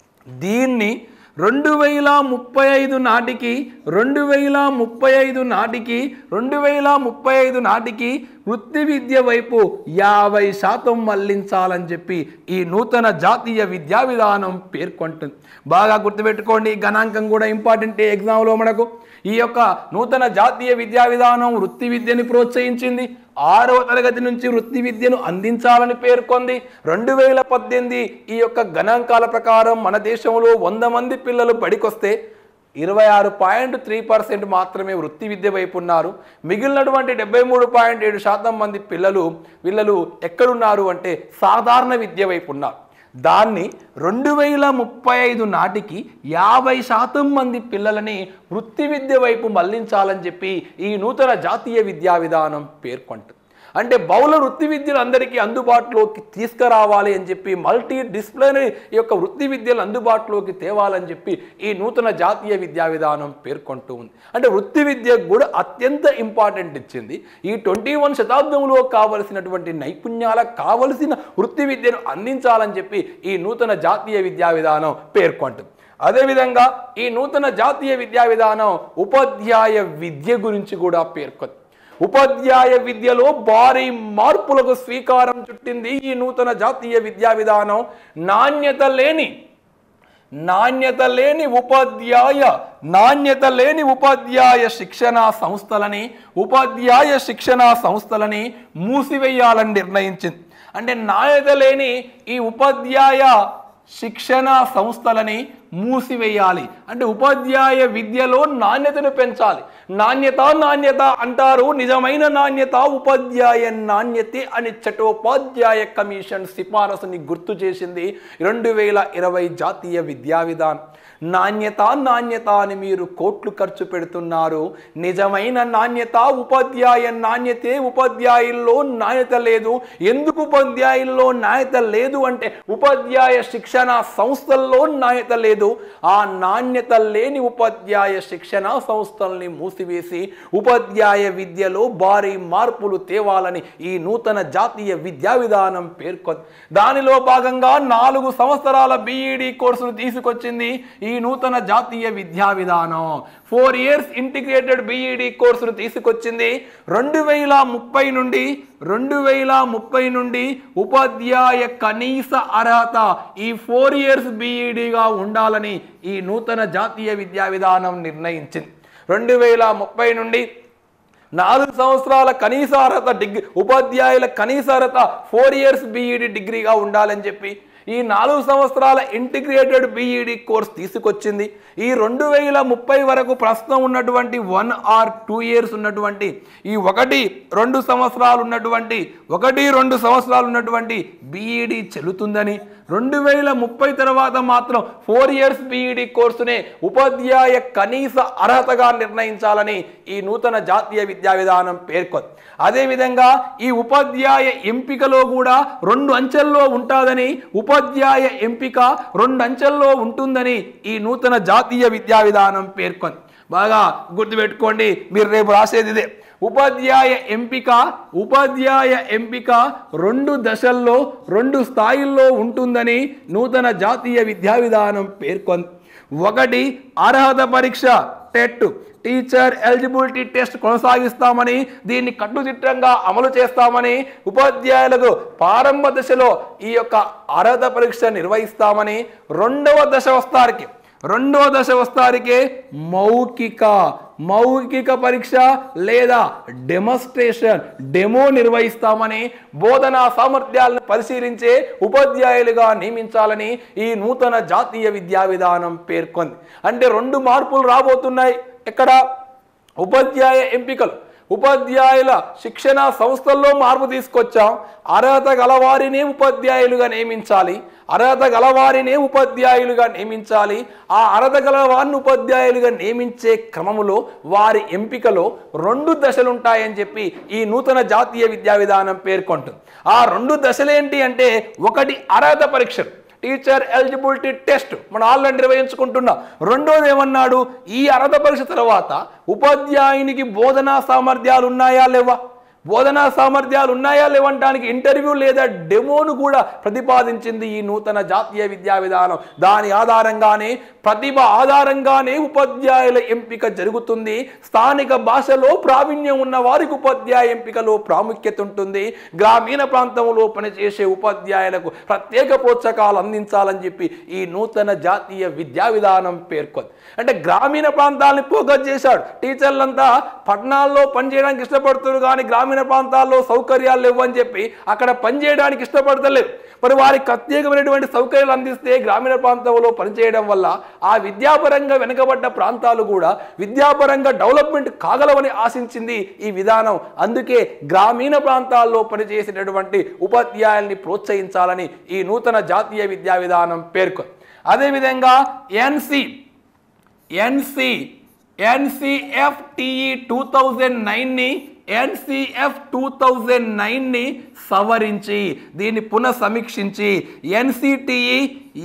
దీన్ని రెండు వేల ముప్పై ఐదు నాటికి రెండు వేల ముప్పై ఐదు నాటికి రెండు వేల ముప్పై ఐదు నాటికి వృత్తి విద్య వైపు యాభై శాతం మళ్లించాలని చెప్పి ఈ నూతన జాతీయ విద్యా విధానం పేర్కొంటుంది బాగా గుర్తుపెట్టుకోండి ఈ గణాంకం కూడా ఇంపార్టెంట్ ఎగ్జామ్లో మనకు ఈ యొక్క నూతన జాతీయ విద్యా విధానం వృత్తి విద్యని ప్రోత్సహించింది ఆరవ తరగతి నుంచి వృత్తి విద్యను అందించాలని పేర్కొంది రెండు వేల పద్దెనిమిది ఈ యొక్క గణాంకాల ప్రకారం మన దేశంలో వంద మంది పిల్లలు బడికొస్తే ఇరవై ఆరు పాయింట్ త్రీ పర్సెంట్ మాత్రమే వృత్తి విద్య వైపు ఉన్నారు మిగిలినటువంటి డెబ్బై మూడు పాయింట్ ఏడు శాతం మంది పిల్లలు పిల్లలు ఎక్కడున్నారు అంటే సాధారణ విద్య వైపు ఉన్నారు దాన్ని రెండు వేల ముప్పై ఐదు నాటికి యాభై శాతం మంది పిల్లలని వృత్తి విద్య వైపు మళ్లించాలని చెప్పి ఈ నూతన జాతీయ విద్యా విధానం పేర్కొంటుంది అంటే బహుళ వృత్తి విద్యలు అందరికీ అందుబాటులోకి తీసుకురావాలి అని చెప్పి మల్టీ డిసిప్లినరీ యొక్క వృత్తి విద్యలు అందుబాటులోకి తేవాలని చెప్పి ఈ నూతన జాతీయ విద్యా విధానం పేర్కొంటూ ఉంది అంటే వృత్తి విద్యకు కూడా అత్యంత ఇంపార్టెంట్ ఇచ్చింది ఈ ట్వంటీ వన్ శతాబ్దంలో కావలసినటువంటి నైపుణ్యాలకు కావలసిన వృత్తి విద్యను అందించాలని చెప్పి ఈ నూతన జాతీయ విద్యా విధానం పేర్కొంటుంది అదేవిధంగా ఈ నూతన జాతీయ విద్యా విధానం ఉపాధ్యాయ విద్య గురించి కూడా పేర్కొంది ఉపాధ్యాయ విద్యలో భారీ మార్పులకు స్వీకారం చుట్టింది ఈ నూతన జాతీయ విద్యా విధానం నాణ్యత లేని నాణ్యత లేని ఉపాధ్యాయ నాణ్యత లేని ఉపాధ్యాయ శిక్షణ సంస్థలని ఉపాధ్యాయ శిక్షణ సంస్థలని మూసివేయాలని నిర్ణయించింది అంటే నాణ్యత లేని ఈ ఉపాధ్యాయ శిక్షణ సంస్థలని మూసివేయాలి అంటే ఉపాధ్యాయ విద్యలో నాణ్యతను పెంచాలి నాణ్యత నాణ్యత అంటారు నిజమైన నాణ్యత ఉపాధ్యాయ నాణ్యతే అని చటోపాధ్యాయ కమిషన్ సిఫారసుని గుర్తు చేసింది రెండు వేల ఇరవై జాతీయ విద్యా విధానం నాణ్యత నాణ్యత అని మీరు కోట్లు ఖర్చు పెడుతున్నారు నిజమైన నాణ్యత ఉపాధ్యాయ నాణ్యతే ఉపాధ్యాయుల్లో నాణ్యత లేదు ఎందుకు ఉపాధ్యాయుల్లో నాణ్యత లేదు అంటే ఉపాధ్యాయ శిక్షణ సంస్థల్లో నాణ్యత లేదు ఆ నాణ్యత లేని ఉపాధ్యాయ శిక్షణ సంస్థల్ని మూసివేసి ఉపాధ్యాయ విద్యలో భారీ మార్పులు తేవాలని ఈ నూతన జాతీయ విద్యా విధానం పేర్కొంది దానిలో భాగంగా నాలుగు సంవత్సరాల బీఈడి కోర్సును తీసుకొచ్చింది ఈ ఈ నూతన జాతీయ విద్యా విధానం ఫోర్ ఇయర్స్ ఇంటిగ్రేటెడ్ బీఈడి కోర్సును తీసుకొచ్చింది రెండు వేల ముప్పై నుండి రెండు వేల ముప్పై నుండి ఉపాధ్యాయ కనీస అర్హత ఈ ఫోర్ ఇయర్స్ బీఈడిగా ఉండాలని ఈ నూతన జాతీయ విద్యా విధానం నిర్ణయించింది రెండు వేల ముప్పై నుండి నాలుగు సంవత్సరాల కనీస అర్హత డిగ్రీ ఉపాధ్యాయుల కనీస అర్హత ఫోర్ ఇయర్స్ బీఈడి డిగ్రీగా ఉండాలని చెప్పి ఈ నాలుగు సంవత్సరాల ఇంటిగ్రేటెడ్ బీఈడి కోర్స్ తీసుకొచ్చింది ఈ రెండు వేల ముప్పై వరకు ప్రస్తుతం ఉన్నటువంటి వన్ ఆర్ టూ ఇయర్స్ ఉన్నటువంటి ఈ ఒకటి రెండు సంవత్సరాలు ఉన్నటువంటి ఒకటి రెండు సంవత్సరాలు ఉన్నటువంటి బీఈడి చెల్లుతుందని రెండు వేల ముప్పై తర్వాత మాత్రం ఫోర్ ఇయర్స్ బీఈడి కోర్సునే ఉపాధ్యాయ కనీస అర్హతగా నిర్ణయించాలని ఈ నూతన జాతీయ విద్యా విధానం పేర్కొంది అదేవిధంగా ఈ ఉపాధ్యాయ ఎంపికలో కూడా రెండు అంచెల్లో ఉంటుందని ఉపాధ్యాయ ఎంపిక రెండు అంచెల్లో ఉంటుందని ఈ నూతన జాతీయ విద్యా విధానం పేర్కొంది బాగా గుర్తుపెట్టుకోండి మీరు రేపు రాసేది ఇదే ఉపాధ్యాయ ఎంపిక ఉపాధ్యాయ ఎంపిక రెండు దశల్లో రెండు స్థాయిల్లో ఉంటుందని నూతన జాతీయ విద్యా విధానం పేర్కొంది ఒకటి అర్హత పరీక్ష టెట్ టీచర్ ఎలిజిబిలిటీ టెస్ట్ కొనసాగిస్తామని దీన్ని కట్టుదిట్టంగా అమలు చేస్తామని ఉపాధ్యాయులకు ప్రారంభ దశలో ఈ యొక్క అర్హత పరీక్ష నిర్వహిస్తామని రెండవ దశ వస్తారికి రెండవ దశ వస్తారికే మౌఖిక మౌఖిక పరీక్ష లేదా డెమోస్ట్రేషన్ డెమో నిర్వహిస్తామని బోధనా సామర్థ్యాలను పరిశీలించే ఉపాధ్యాయులుగా నియమించాలని ఈ నూతన జాతీయ విద్యా విధానం పేర్కొంది అంటే రెండు మార్పులు రాబోతున్నాయి ఎక్కడ ఉపాధ్యాయ ఎంపికలు ఉపాధ్యాయుల శిక్షణ సంస్థల్లో మార్పు తీసుకొచ్చాం అర్హత గలవారినే ఉపాధ్యాయులుగా నియమించాలి అర్హత గలవారినే ఉపాధ్యాయులుగా నియమించాలి ఆ అర్హత గలవారిని ఉపాధ్యాయులుగా నియమించే క్రమములో వారి ఎంపికలో రెండు దశలుంటాయని చెప్పి ఈ నూతన జాతీయ విద్యా విధానం పేర్కొంటుంది ఆ రెండు దశలేంటి అంటే ఒకటి అర్హత పరీక్షలు టీచర్ ఎలిజిబిలిటీ టెస్ట్ మనం ఆల్రెడీ నిర్వహించుకుంటున్నాం రెండోది ఏమన్నాడు ఈ అర్హత పరీక్ష తర్వాత ఉపాధ్యాయునికి బోధనా సామర్థ్యాలు ఉన్నాయా లేవా బోధనా సామర్థ్యాలు ఉన్నాయా లేవనడానికి ఇంటర్వ్యూ లేదా డెమోను కూడా ప్రతిపాదించింది ఈ నూతన జాతీయ విద్యా విధానం దాని ఆధారంగానే ప్రతిభ ఆధారంగానే ఉపాధ్యాయుల ఎంపిక జరుగుతుంది స్థానిక భాషలో ప్రావీణ్యం ఉన్న వారికి ఉపాధ్యాయ ఎంపికలో ప్రాముఖ్యత ఉంటుంది గ్రామీణ ప్రాంతంలో పనిచేసే ఉపాధ్యాయులకు ప్రత్యేక ప్రోత్సాహాలు అందించాలని చెప్పి ఈ నూతన జాతీయ విద్యా విధానం పేర్కొంది అంటే గ్రామీణ ప్రాంతాలని ఫోకస్ చేశాడు టీచర్లంతా పట్టణాల్లో పనిచేయడానికి ఇష్టపడుతున్నారు కానీ గ్రామీణ ప్రాంతాల్లో సౌకర్యాలు లేవు అని చెప్పి అక్కడ పనిచేయడానికి ఇష్టపడతలేరు మరి వారికి ప్రత్యేకమైనటువంటి సౌకర్యాలు అందిస్తే గ్రామీణ ప్రాంతంలో పనిచేయడం వల్ల ఆ విద్యాపరంగా వెనుకబడ్డ ప్రాంతాలు కూడా విద్యాపరంగా డెవలప్మెంట్ కాగలవని ఆశించింది ఈ విధానం అందుకే గ్రామీణ ప్రాంతాల్లో పనిచేసేటటువంటి ఉపాధ్యాయుల్ని ప్రోత్సహించాలని ఈ నూతన జాతీయ విద్యా విధానం పేర్కొంది అదేవిధంగా NC NC NCFTE two thousand నైన్ని ఎన్సిఎఫ్ టూ థౌజండ్ నైన్ని సవరించి దీన్ని పునఃసమీక్షించి ఎన్సిటిఈ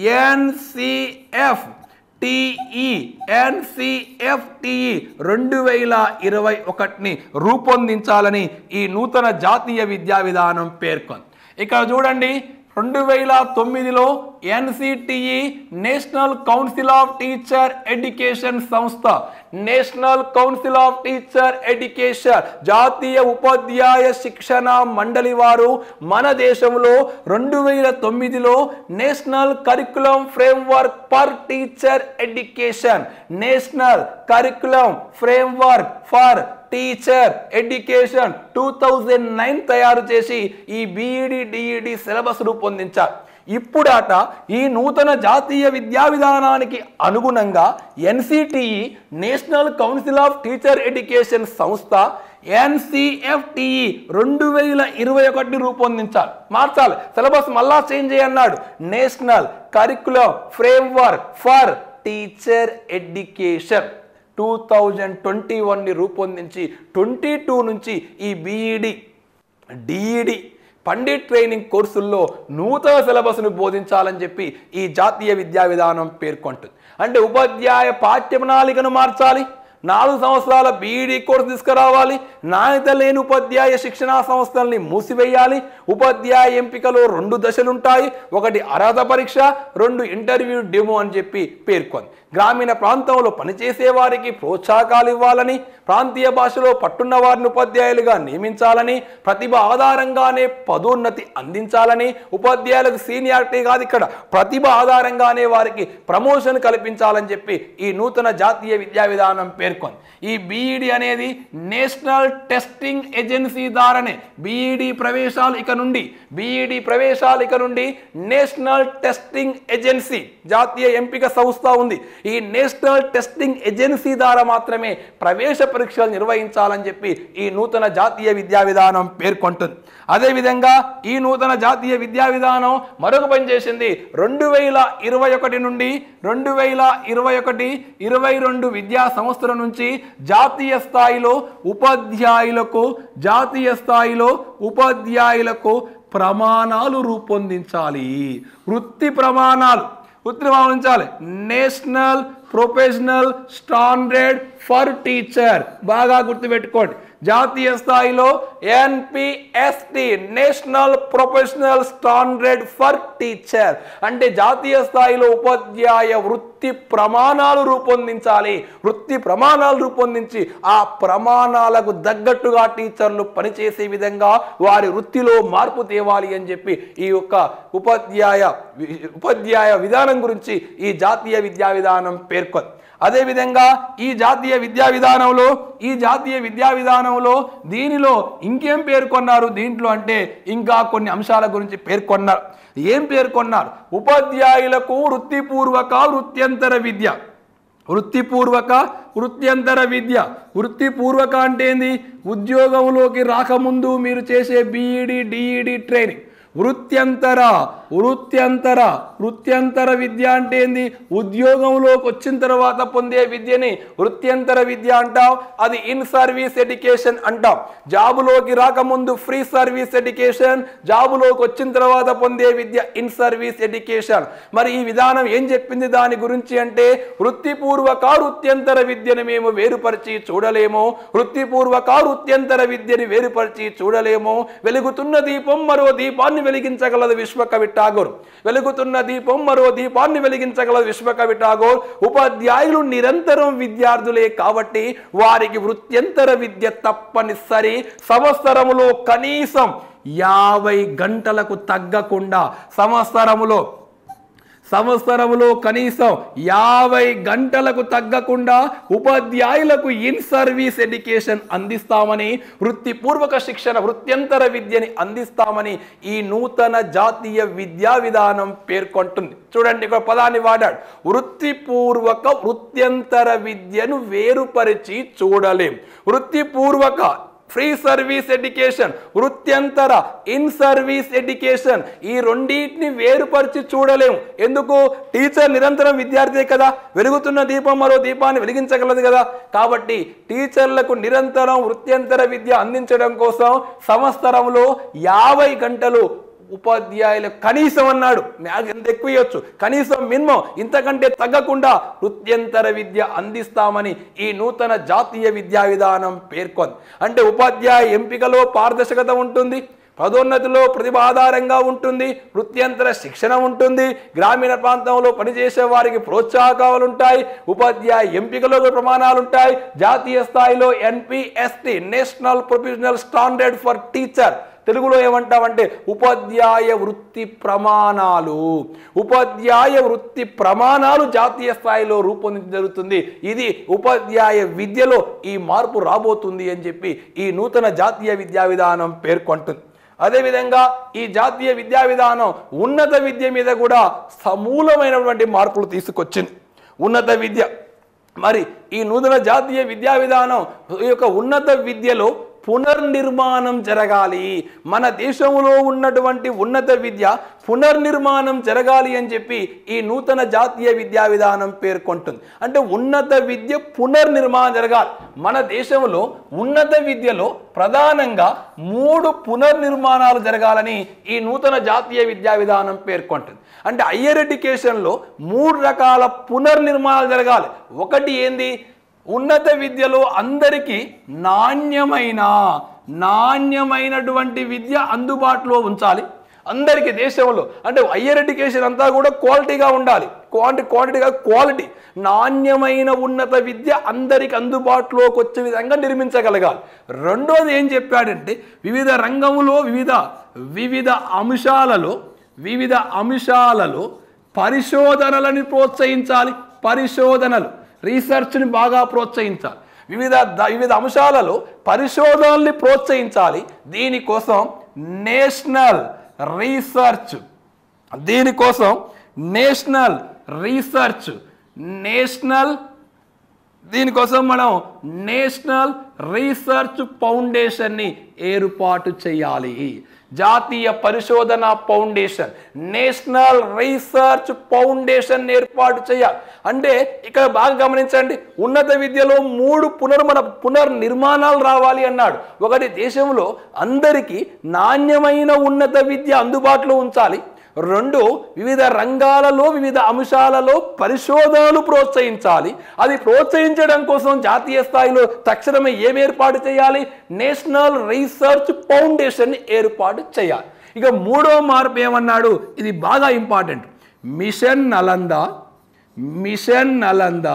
ఎన్సిఎఫ్ టిఈ ఎన్సిఎఫ్టిఈ రెండు వేల ఇరవై ఒకటిని రూపొందించాలని ఈ నూతన జాతీయ విద్యా విధానం పేర్కొంది ఇక్కడ చూడండి రెండు వేల తొమ్మిదిలో NCTE national council of teacher education సంస్థ national council of teacher education జాతీయ ఉపాధ్యాయ శిక్షణ మండలి వారు మన దేశంలో రెండు వేల తొమ్మిదిలో national curriculum framework for teacher education national curriculum framework for teacher education two thousand nine తయారు చేసి ఈ బీఈడి డిఈడి సిలబస్ రూపొందించారు ఇప్పుడాట ఈ నూతన జాతీయ విద్యా విధానానికి అనుగుణంగా NCTE national council of teacher education సంస్థ ఎన్సిఎఫ్టిఈ రెండు వేల ఇరవై ఒకటిని రూపొందించాలి మార్చాలి సిలబస్ మళ్ళా చేంజ్ చేయన్నాడు national curriculum framework for teacher education two thousand twenty వన్ని రూపొందించి ట్వంటీ టూ నుంచి ఈ బీఈడి డిఈడి పండిట్ ట్రైనింగ్ కోర్సుల్లో నూతన సిలబస్ను బోధించాలని చెప్పి ఈ జాతీయ విద్యా విధానం పేర్కొంటుంది అంటే ఉపాధ్యాయ పాఠ్య ప్రణాళికను మార్చాలి నాలుగు సంవత్సరాల బీఈడి కోర్సు తీసుకురావాలి నాణ్యత లేని ఉపాధ్యాయ శిక్షణా సంస్థల్ని మూసివేయాలి ఉపాధ్యాయ ఎంపికలో రెండు దశలుంటాయి ఒకటి అర్హత పరీక్ష రెండు ఇంటర్వ్యూ డెమో అని చెప్పి పేర్కొంది గ్రామీణ ప్రాంతంలో పనిచేసే వారికి ప్రోత్సాహకాలు ఇవ్వాలని ప్రాంతీయ భాషలో పట్టున్న వారిని ఉపాధ్యాయులుగా నియమించాలని ప్రతిభ ఆధారంగానే పదోన్నతి అందించాలని ఉపాధ్యాయులకు సీనియారిటీ కాదు ఇక్కడ ప్రతిభ ఆధారంగానే వారికి ప్రమోషన్ కల్పించాలని చెప్పి ఈ నూతన జాతీయ విద్యా విధానం పేర్కొంది ఈ బీఈడి అనేది నేషనల్ టెస్టింగ్ ఏజెన్సీ ద్వారానే బీఈడి ప్రవేశాలు ఇక నుండి బీఈడి ప్రవేశాలు ఇక నుండి నేషనల్ టెస్టింగ్ ఏజెన్సీ జాతీయ ఎంపిక సంస్థ ఉంది ఈ నేషనల్ టెస్టింగ్ ఏజెన్సీ ద్వారా మాత్రమే ప్రవేశ పరీక్షలు నిర్వహించాలని చెప్పి ఈ నూతన జాతీయ విద్యా విధానం పేర్కొంటుంది అదేవిధంగా ఈ నూతన జాతీయ విద్యా విధానం మరొక పని చేసింది రెండు వేల ఇరవై ఒకటి నుండి రెండు వేల ఇరవై ఒకటి ఇరవై రెండు విద్యా సంవత్సరం నుంచి జాతీయ స్థాయిలో ఉపాధ్యాయులకు జాతీయ స్థాయిలో ఉపాధ్యాయులకు ప్రమాణాలు రూపొందించాలి వృత్తి ప్రమాణాలు వృత్తి ప్రమాణించాలి national professional standard for teacher బాగా గుర్తుపెట్టుకోండి జాతీయ స్థాయిలో NPST national professional standard for teacher అంటే జాతీయ స్థాయిలో ఉపాధ్యాయ వృత్తి ప్రమాణాలు రూపొందించాలి వృత్తి ప్రమాణాలు రూపొందించి ఆ ప్రమాణాలకు తగ్గట్టుగా టీచర్లు పనిచేసే విధంగా వారి వృత్తిలో మార్పు తేవాలి అని చెప్పి ఈ యొక్క ఉపాధ్యాయ ఉపాధ్యాయ విధానం గురించి ఈ జాతీయ విద్యా విధానం పేర్కొంది అదేవిధంగా ఈ జాతీయ విద్యా విధానంలో ఈ జాతీయ విద్యా విధానంలో దీనిలో ఇంకేం పేర్కొన్నారు దీంట్లో అంటే ఇంకా కొన్ని అంశాల గురించి పేర్కొన్నారు ఏం పేర్కొన్నారు ఉపాధ్యాయులకు వృత్తిపూర్వక వృత్యంతర విద్య వృత్తిపూర్వక వృత్యంతర విద్య వృత్తిపూర్వక అంటే ఏంది ఉద్యోగంలోకి రాకముందు మీరు చేసే బీఈడి డిఈడి ట్రైనింగ్ వృత్యంతర వృత్యంతర వృత్యంతర విద్య అంటే ఏంది ఉద్యోగంలోకి వచ్చిన తర్వాత పొందే విద్యని వృత్యంతర విద్య అంటాం అది ఇన్ సర్వీస్ ఎడ్యుకేషన్ అంటాం జాబులోకి రాకముందు ఫ్రీ సర్వీస్ ఎడ్యుకేషన్ జాబులోకి వచ్చిన తర్వాత పొందే విద్య ఇన్ సర్వీస్ ఎడ్యుకేషన్ మరి ఈ విధానం ఏం చెప్పింది దాని గురించి అంటే వృత్తిపూర్వక వృత్యంతర విద్యను మేము వేరుపరిచి చూడలేము వృత్తిపూర్వక వృత్యంతర విద్యని వేరుపరిచి చూడలేము వెలుగుతున్న దీపం మరో దీపాన్ని వెలిగించగలదు విశ్వకవి ఠాగూర్ వెలుగుతున్న దీపం మరో దీపాన్ని వెలిగించగలదు విశ్వకవి ఠాగూర్ ఉపాధ్యాయులు నిరంతరం విద్యార్థులే కాబట్టి వారికి వృత్యంతర విద్య తప్పనిసరి సంవత్సరములో కనీసం యాభై గంటలకు తగ్గకుండా సంవత్సరములో సంవత్సరములో కనీసం యాభై గంటలకు తగ్గకుండా ఉపాధ్యాయులకు ఇన్ సర్వీస్ ఎడ్యుకేషన్ అందిస్తామని వృత్తిపూర్వక శిక్షణ వృత్యంతర విద్యని అందిస్తామని ఈ నూతన జాతీయ విద్యా విధానం పేర్కొంటుంది చూడండి ఇక్కడ పదాన్ని వాడాడు వృత్తిపూర్వక వృత్యంతర విద్యను వేరుపరిచి చూడలేం వృత్తిపూర్వక ఫ్రీ సర్వీస్ ఎడ్యుకేషన్ వృత్యంతర ఇన్ సర్వీస్ ఎడ్యుకేషన్ ఈ రెండింటిని వేరుపరిచి చూడలేము ఎందుకు టీచర్ నిరంతరం విద్యార్థే కదా వెలుగుతున్న దీపం మరో దీపాన్ని వెలిగించగలదు కదా కాబట్టి టీచర్లకు నిరంతరం వృత్యంతర విద్య అందించడం కోసం సంవత్సరంలో యాభై గంటలు ఉపాధ్యాయులు కనీసం అన్నాడు మ్యాగ్ ఎంత ఎక్కువ ఇవ్వచ్చు కనీసం మినిమం ఇంతకంటే తగ్గకుండా వృత్యంతర విద్య అందిస్తామని ఈ నూతన జాతీయ విద్యా విధానం పేర్కొంది అంటే ఉపాధ్యాయ ఎంపికలో పారదర్శకత ఉంటుంది పదోన్నతిలో ప్రతిభ ఆధారంగా ఉంటుంది వృత్యంతర శిక్షణ ఉంటుంది గ్రామీణ ప్రాంతంలో పనిచేసే వారికి ప్రోత్సాహకాలు ఉంటాయి ఉపాధ్యాయ ఎంపికలో ప్రమాణాలు ఉంటాయి జాతీయ స్థాయిలో NPST national professional standard for teacher తెలుగులో ఏమంటామంటే ఉపాధ్యాయ వృత్తి ప్రమాణాలు ఉపాధ్యాయ వృత్తి ప్రమాణాలు జాతీయ స్థాయిలో రూపొందించడం జరుగుతుంది ఇది ఉపాధ్యాయ విద్యలో ఈ మార్పు రాబోతుంది అని చెప్పి ఈ నూతన జాతీయ విద్యా విధానం పేర్కొంటుంది అదేవిధంగా ఈ జాతీయ విద్యా విధానం ఉన్నత విద్య మీద కూడా సమూలమైనటువంటి మార్పులు తీసుకొచ్చింది ఉన్నత విద్య మరి ఈ నూతన జాతీయ విద్యా విధానం ఈ యొక్క ఉన్నత విద్యలో పునర్నిర్మాణం జరగాలి మన దేశంలో ఉన్నటువంటి ఉన్నత విద్య పునర్నిర్మాణం జరగాలి అని చెప్పి ఈ నూతన జాతీయ విద్యా విధానం పేర్కొంటుంది అంటే ఉన్నత విద్య పునర్నిర్మాణం జరగాలి మన దేశంలో ఉన్నత విద్యలో ప్రధానంగా మూడు పునర్నిర్మాణాలు జరగాలని ఈ నూతన జాతీయ విద్యా విధానం పేర్కొంటుంది అంటే హయ్యర్ ఎడ్యుకేషన్లో మూడు రకాల పునర్నిర్మాణాలు జరగాలి ఒకటి ఏంది ఉన్నత విద్యలో అందరికీ నాణ్యమైన నాణ్యమైనటువంటి విద్య అందుబాటులో ఉంచాలి అందరికీ దేశంలో అంటే హయ్యర్ ఎడ్యుకేషన్ అంతా కూడా క్వాలిటీగా ఉండాలి క్వాంటి క్వాంటిటీగా క్వాలిటీ నాణ్యమైన ఉన్నత విద్య అందరికి అందుబాటులోకి వచ్చే విధంగా నిర్మించగలగాలి రెండోది ఏం చెప్పాడంటే వివిధ రంగంలో వివిధ వివిధ అంశాలలో వివిధ అంశాలలో పరిశోధనలని ప్రోత్సహించాలి పరిశోధనలు రీసెర్చ్ని బాగా ప్రోత్సహించాలి వివిధ ద- వివిధ అంశాలలో పరిశోధనల్ని ప్రోత్సహించాలి దీనికోసం నేషనల్ రీసెర్చ్ దీనికోసం నేషనల్ రీసెర్చ్ నేషనల్ దీనికోసం మనం నేషనల్ రీసెర్చ్ ఫౌండేషన్ని ఏర్పాటు చేయాలి జాతీయ పరిశోధన ఫౌండేషన్ నేషనల్ రీసెర్చ్ ఫౌండేషన్ ఏర్పాటు చేయాలి అంటే ఇక్కడ బాగా గమనించండి ఉన్నత విద్యలో మూడు పునర్మన పునర్నిర్మాణాలు రావాలి అన్నాడు ఒకటి దేశంలో అందరికీ నాణ్యమైన ఉన్నత విద్య అందుబాటులో ఉంచాలి రెండు వివిధ రంగాలలో వివిధ అంశాలలో పరిశోధనలు ప్రోత్సహించాలి అది ప్రోత్సహించడం కోసం జాతీయ స్థాయిలో తక్షణమే ఏం ఏర్పాటు చేయాలి నేషనల్ రీసెర్చ్ ఫౌండేషన్ ఏర్పాటు చేయాలి ఇక మూడో మార్పు ఏమన్నాడు ఇది బాగా important mission Nalanda mission Nalanda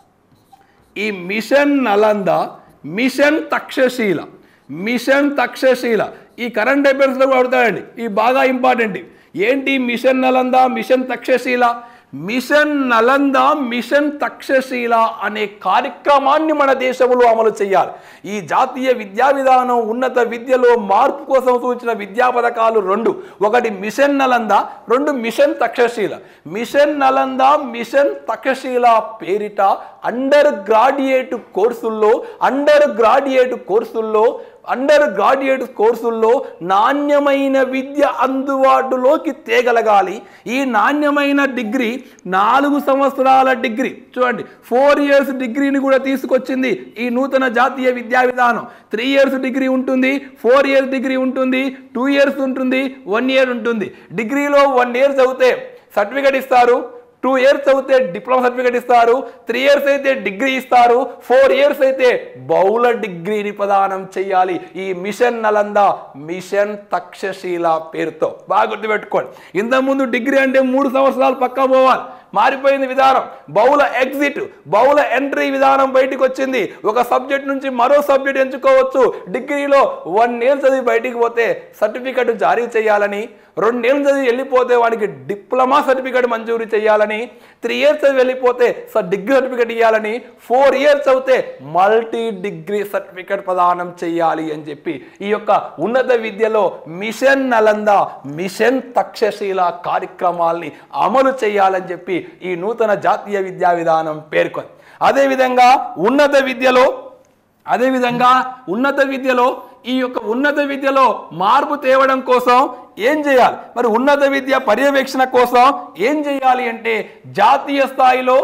ఈ mission Nalanda mission Takshashila mission Takshashila ఈ కరెంట్ అఫైర్స్లో కూడా అడుగుతాడండి ఈ బాగా ఇంపార్టెంట్ ఏంటి mission Nalanda mission Takshashila mission Nalanda mission Takshashila అనే కార్యక్రమాన్ని మన దేశంలో అమలు చేయాలి ఈ జాతీయ విద్యా విధానం ఉన్నత విద్యలో మార్పు కోసం సూచించిన విద్యా పథకాలు రెండు ఒకటి మిషన్ నలంద రెండు mission Takshashila mission Nalanda mission Takshashila పేరిట అండర్ గ్రాడ్యుయేట్ కోర్సుల్లో అండర్ గ్రాడ్యుయేట్ కోర్సుల్లో అండర్ గ్రాడ్యుయేట్ కోర్సుల్లో నాణ్యమైన విద్య అందుబాటులోకి తేగలగాలి ఈ నాణ్యమైన డిగ్రీ నాలుగు సంవత్సరాల డిగ్రీ చూడండి ఫోర్ ఇయర్స్ డిగ్రీని కూడా తీసుకొచ్చింది ఈ నూతన జాతీయ విద్యా విధానం త్రీ ఇయర్స్ డిగ్రీ ఉంటుంది ఫోర్ ఇయర్స్ డిగ్రీ ఉంటుంది టూ ఇయర్స్ ఉంటుంది వన్ ఇయర్ ఉంటుంది డిగ్రీలో వన్ ఇయర్ చదివితే సర్టిఫికేట్ ఇస్తారు టూ ఇయర్స్ అయితే డిప్లొమా సర్టిఫికేట్ ఇస్తారు త్రీ ఇయర్స్ అయితే డిగ్రీ ఇస్తారు ఫోర్ ఇయర్స్ అయితే బహుళ డిగ్రీని ప్రదానం చేయాలి ఈ మిషన్ నలంద మిషన్ తక్షశీల పేరుతో బాగా గుర్తుపెట్టుకోండి ఇంతకుముందు డిగ్రీ అంటే మూడు సంవత్సరాలు పక్కా పోవాలి మారిపోయింది విధానం బహుళ ఎగ్జిట్ బహుళ ఎంట్రీ విధానం బయటికి వచ్చింది ఒక సబ్జెక్ట్ నుంచి మరో సబ్జెక్ట్ ఎంచుకోవచ్చు డిగ్రీలో వన్ ఇయర్ చదివి బయటికి పోతే సర్టిఫికెట్ జారీ చేయాలని రెండేళ్ళు చదివి వెళ్ళిపోతే వాడికి డిప్లొమా సర్టిఫికేట్ మంజూరు చేయాలని త్రీ ఇయర్స్ చదివి వెళ్ళిపోతే స డిగ్రీ సర్టిఫికేట్ ఇవ్వాలని ఫోర్ ఇయర్స్ అవుతే మల్టీ డిగ్రీ సర్టిఫికేట్ ప్రదానం చేయాలి అని చెప్పి ఈ యొక్క ఉన్నత విద్యలో మిషన్ నలంద మిషన్ తక్షశీల కార్యక్రమాల్ని అమలు చేయాలని చెప్పి ఈ నూతన జాతీయ విద్యా విధానం పేర్కొంది అదేవిధంగా ఉన్నత విద్యలో అదేవిధంగా ఉన్నత విద్యలో ఈ యొక్క ఉన్నత విద్యలో మార్పు తేవడం కోసం ఏం చేయాలి మరి ఉన్నత విద్య పర్యవేక్షణ కోసం ఏం చేయాలి అంటే జాతీయ స్థాయిలో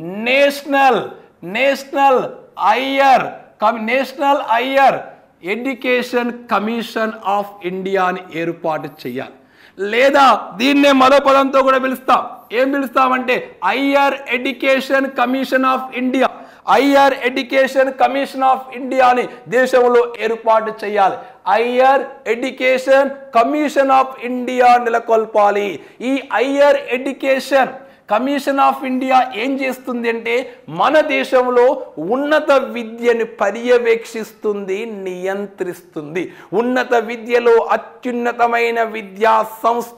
national national higher national higher education commission of ఇండియాని ఏర్పాటు చేయాలి లేదా దీన్నే మరో పదంతో కూడా పిలుస్తాం ఏం పిలుస్తామంటే higher education commission of India higher education commission of ఇండియాని దేశంలో ఏర్పాటు చేయాలి higher education commission of India నెలకొల్పాలి ఈ higher education commission of India ఏం చేస్తుంది అంటే మన దేశంలో ఉన్నత విద్యను పర్యవేక్షిస్తుంది నియంత్రిస్తుంది ఉన్నత విద్యలో అత్యున్నతమైన విద్యా సంస్థ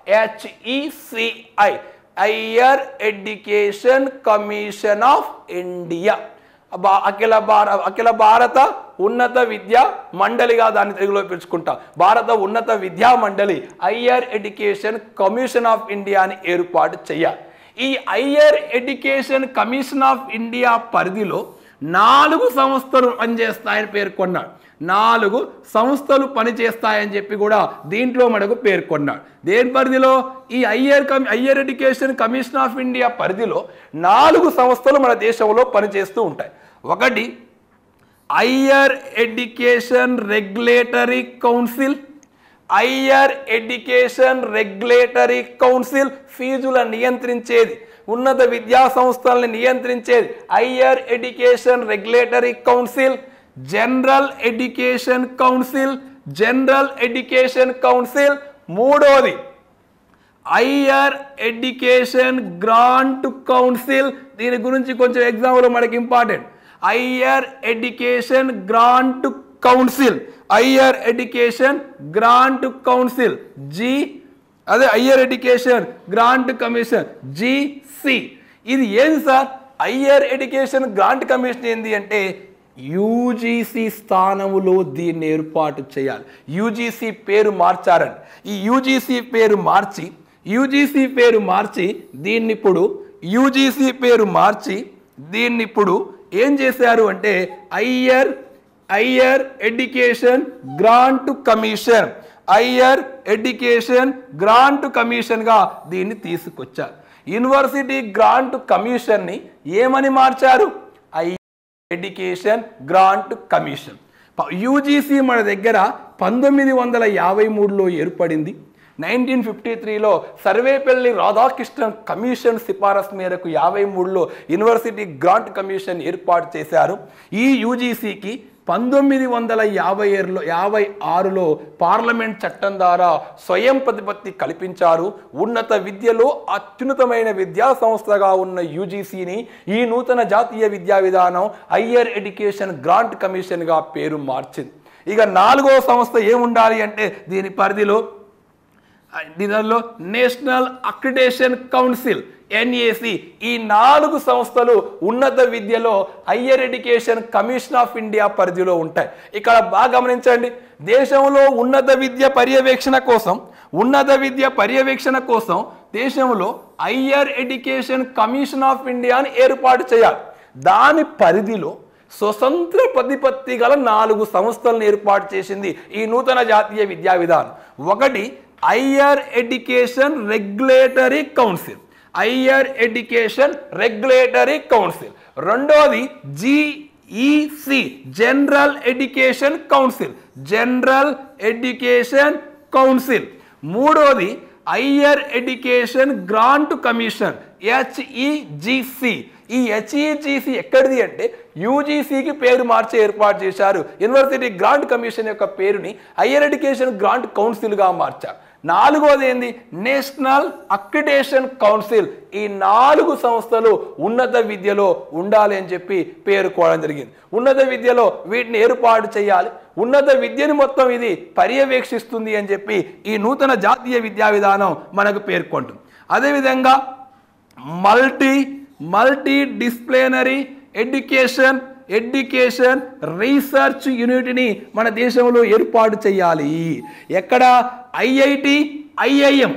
HECI higher education commission of India బా- అఖిల భార అఖిల భారత ఉన్నత విద్యా మండలిగా దాన్ని తెలుగులో పిలుచుకుంటాం భారత ఉన్నత విద్యా మండలి హయ్యర్ ఎడ్యుకేషన్ కమిషన్ ఆఫ్ ఇండియాని ఏర్పాటు చేయాలి ఈ higher education commission of India పరిధిలో నాలుగు సంస్థలు పనిచేస్తాయని పేర్కొన్నాడు నాలుగు సంస్థలు పనిచేస్తాయని చెప్పి కూడా దీంట్లో మనకు పేర్కొన్నాడు దేని పరిధిలో ఈ హయ్యర్ కమి higher education commission of India పరిధిలో నాలుగు సంస్థలు మన దేశంలో పనిచేస్తూ ఉంటాయి ఒకటి higher education regulatory council higher education regulatory council ఫీజుల నియంత్రించేది ఉన్నత విద్యా సంస్థల్ని నియంత్రించేది higher education regulatory council general education council general education council మూడోది హయ్యర్ ఎడ్యుకేషన్ గ్రాంట్ కౌన్సిల్ దీని గురించి కొంచెం ఎగ్జామ్లో మనకి important higher education grant council higher education grant council G అదే higher education grant commission GC ఇది ఏంది sir higher education grant commission ఏంది అంటే యూజీసీ స్థానములో దీన్ని ఏర్పాటు చేయాలి యూజీసీ పేరు మార్చారండి ఈ యూజీసీ పేరు మార్చి యూజీసీ పేరు మార్చి దీన్ని ఇప్పుడు యూజీసీ పేరు మార్చి దీన్ని ఇప్పుడు ఏం చేశారు అంటే higher higher education grant commission higher education grant కమిషన్గా దీన్ని తీసుకొచ్చారు యూనివర్సిటీ గ్రాంట్ కమిషన్ని ఏమని మార్చారు higher education grant commission UGC మన దగ్గర పంతొమ్మిది వందల యాభై మూడులో ఏర్పడింది నైన్టీన్ ఫిఫ్టీ త్రీలో సర్వేపల్లి రాధాకృష్ణన్ కమిషన్ సిఫారసు మేరకు యాభై మూడులో యూనివర్సిటీ గ్రాంట్ కమిషన్ ఏర్పాటు చేశారు ఈ యూజీసీకి పంతొమ్మిది వందల యాభై ఏడులో యాభై ఆరులో పార్లమెంట్ చట్టం ద్వారా స్వయం ప్రతిపత్తి కల్పించారు ఉన్నత విద్యలో అత్యున్నతమైన విద్యా సంస్థగా ఉన్న యూజీసీని ఈ నూతన జాతీయ విద్యా విధానం హయ్యర్ ఎడ్యుకేషన్ గ్రాంట్ కమిషన్గా పేరు మార్చింది ఇక నాలుగో సంస్థ ఏముండాలి అంటే దీని పరిధిలో దీనిలో నేషనల్ అక్రిడేషన్ కౌన్సిల్ ఎన్ఏసి ఈ నాలుగు సంస్థలు ఉన్నత విద్యలో higher education commission of India పరిధిలో ఉంటాయి ఇక్కడ బాగా గమనించండి దేశంలో ఉన్నత విద్య పర్యవేక్షణ కోసం ఉన్నత విద్య పర్యవేక్షణ కోసం దేశంలో హయ్యర్ ఎడ్యుకేషన్ కమిషన్ ఆఫ్ ఇండియాని ఏర్పాటు చేయాలి దాని పరిధిలో స్వతంత్ర ప్రతిపత్తి గల నాలుగు సంస్థలను ఏర్పాటు చేసింది ఈ నూతన జాతీయ విద్యా విధానం ఒకటి higher education regulatory council higher education regulatory council రెండోది GEC general education council general education council మూడోది higher education grant commission HEGC ఈ హెచ్ఈజిసి ఎక్కడిది అంటే యూజీసీకి పేరు మార్చి ఏర్పాటు చేశారు యూనివర్సిటీ గ్రాంట్ కమిషన్ యొక్క పేరుని హయ్యర్ ఎడ్యుకేషన్ గ్రాంట్ కౌన్సిల్గా మార్చారు నాలుగోది ఏంది నేషనల్ అక్రిడేషన్ కౌన్సిల్ ఈ నాలుగు సంస్థలు ఉన్నత విద్యలో ఉండాలి అని చెప్పి పేర్కోవడం జరిగింది ఉన్నత విద్యలో వీటిని ఏర్పాటు చేయాలి ఉన్నత విద్యను మొత్తం ఇది పర్యవేక్షిస్తుంది అని చెప్పి ఈ నూతన జాతీయ విద్యా విధానం మనకు పేర్కొంటుంది అదేవిధంగా multi multi disciplinary education education research యూనిట్ని మన దేశంలో ఏర్పాటు చేయాలి ఎక్కడ ఐఐటి ఐఐఎం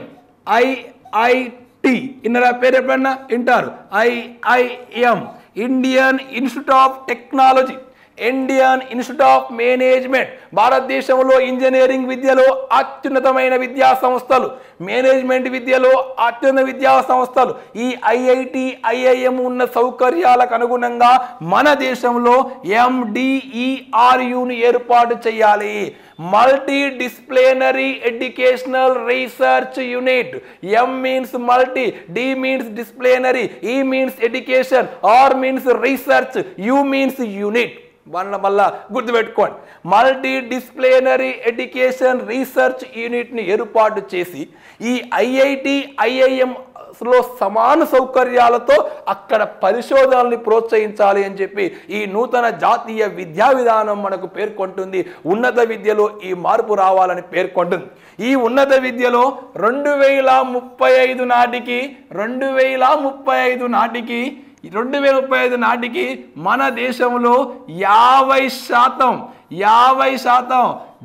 ఐఐటి ఇన్నరా పేరు ఎప్పుడన్నా వింటారు IIM Indian institute of technology Indian institute of management భారతదేశంలో ఇంజనీరింగ్ విద్యలో అత్యున్నతమైన విద్యా సంస్థలు మేనేజ్మెంట్ విద్యలో అత్యున్నత విద్యా సంస్థలు ఈ ఐఐటి ఐఐఎం ఉన్న సౌకర్యాలకు అనుగుణంగా మన దేశంలో ఎండిఈఆర్యుని ఏర్పాటు చేయాలి multi disciplinary educational research unit M means multi D means disciplinary E means education R means research U means unit వాళ్ళ మళ్ళా గుర్తుపెట్టుకోండి మల్టీ డిస్ప్లేనరీ ఎడ్యుకేషన్ రీసెర్చ్ యూనిట్ని ఏర్పాటు చేసి ఈ ఐఐటి ఐఐఎం లో సమాన సౌకర్యాలతో అక్కడ పరిశోధనల్ని ప్రోత్సహించాలి అని చెప్పి ఈ నూతన జాతీయ విద్యా విధానం మనకు పేర్కొంటుంది ఉన్నత విద్యలో ఈ మార్పు రావాలని పేర్కొంటుంది ఈ ఉన్నత విద్యలో రెండు వేల ముప్పై ఐదు నాటికి రెండు వేల ముప్పై ఐదు నాటికి రెండు వేల ముప్పై ఐదు నాటికి మన దేశంలో యాభై శాతం యాభై శాతం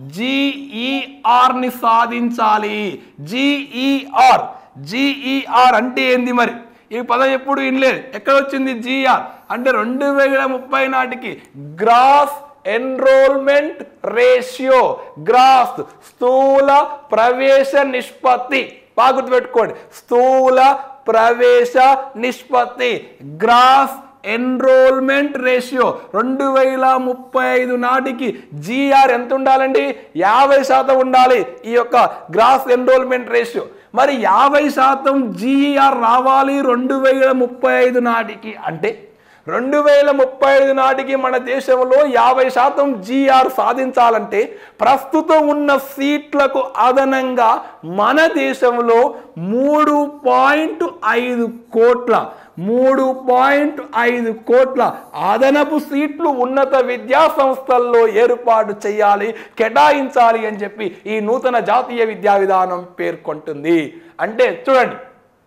జిఈఆర్ని సాధించాలి జిఈఆర్ జిఈఆర్ అంటే ఏంది మరి ఈ పదం ఎప్పుడు వినలేదు ఎక్కడ వచ్చింది జిఆర్ అంటే రెండు వేల ముప్పై నాటికి గ్రాస్ ఎన్రోల్మెంట్ రేషియో గ్రాస్ స్థూల ప్రవేశ నిష్పత్తి బాగా గుర్తుపెట్టుకోండి స్థూల ప్రవేశ నిష్పత్తి గ్రాస్ ఎన్రోల్మెంట్ రేషియో రెండు వేల ముప్పై ఐదు నాటికి జిఆర్ ఎంత ఉండాలండి యాభై శాతం ఉండాలి ఈ యొక్క గ్రాస్ ఎన్రోల్మెంట్ రేషియో మరి యాభై శాతం జిఆర్ రావాలి రెండు వేల ముప్పై ఐదు నాటికి అంటే రెండు వేల ముప్పై ఐదు నాటికి మన దేశంలో యాభై శాతం జీఆర్ సాధించాలంటే ప్రస్తుతం ఉన్న సీట్లకు అదనంగా మన దేశంలో మూడు పాయింట్ ఐదు కోట్ల మూడు పాయింట్ ఐదు కోట్ల అదనపు సీట్లు ఉన్నత విద్యా సంస్థల్లో ఏర్పాటు చేయాలి కేటాయించాలి అని చెప్పి ఈ నూతన జాతీయ విద్యా విధానం పేర్కొంటుంది అంటే చూడండి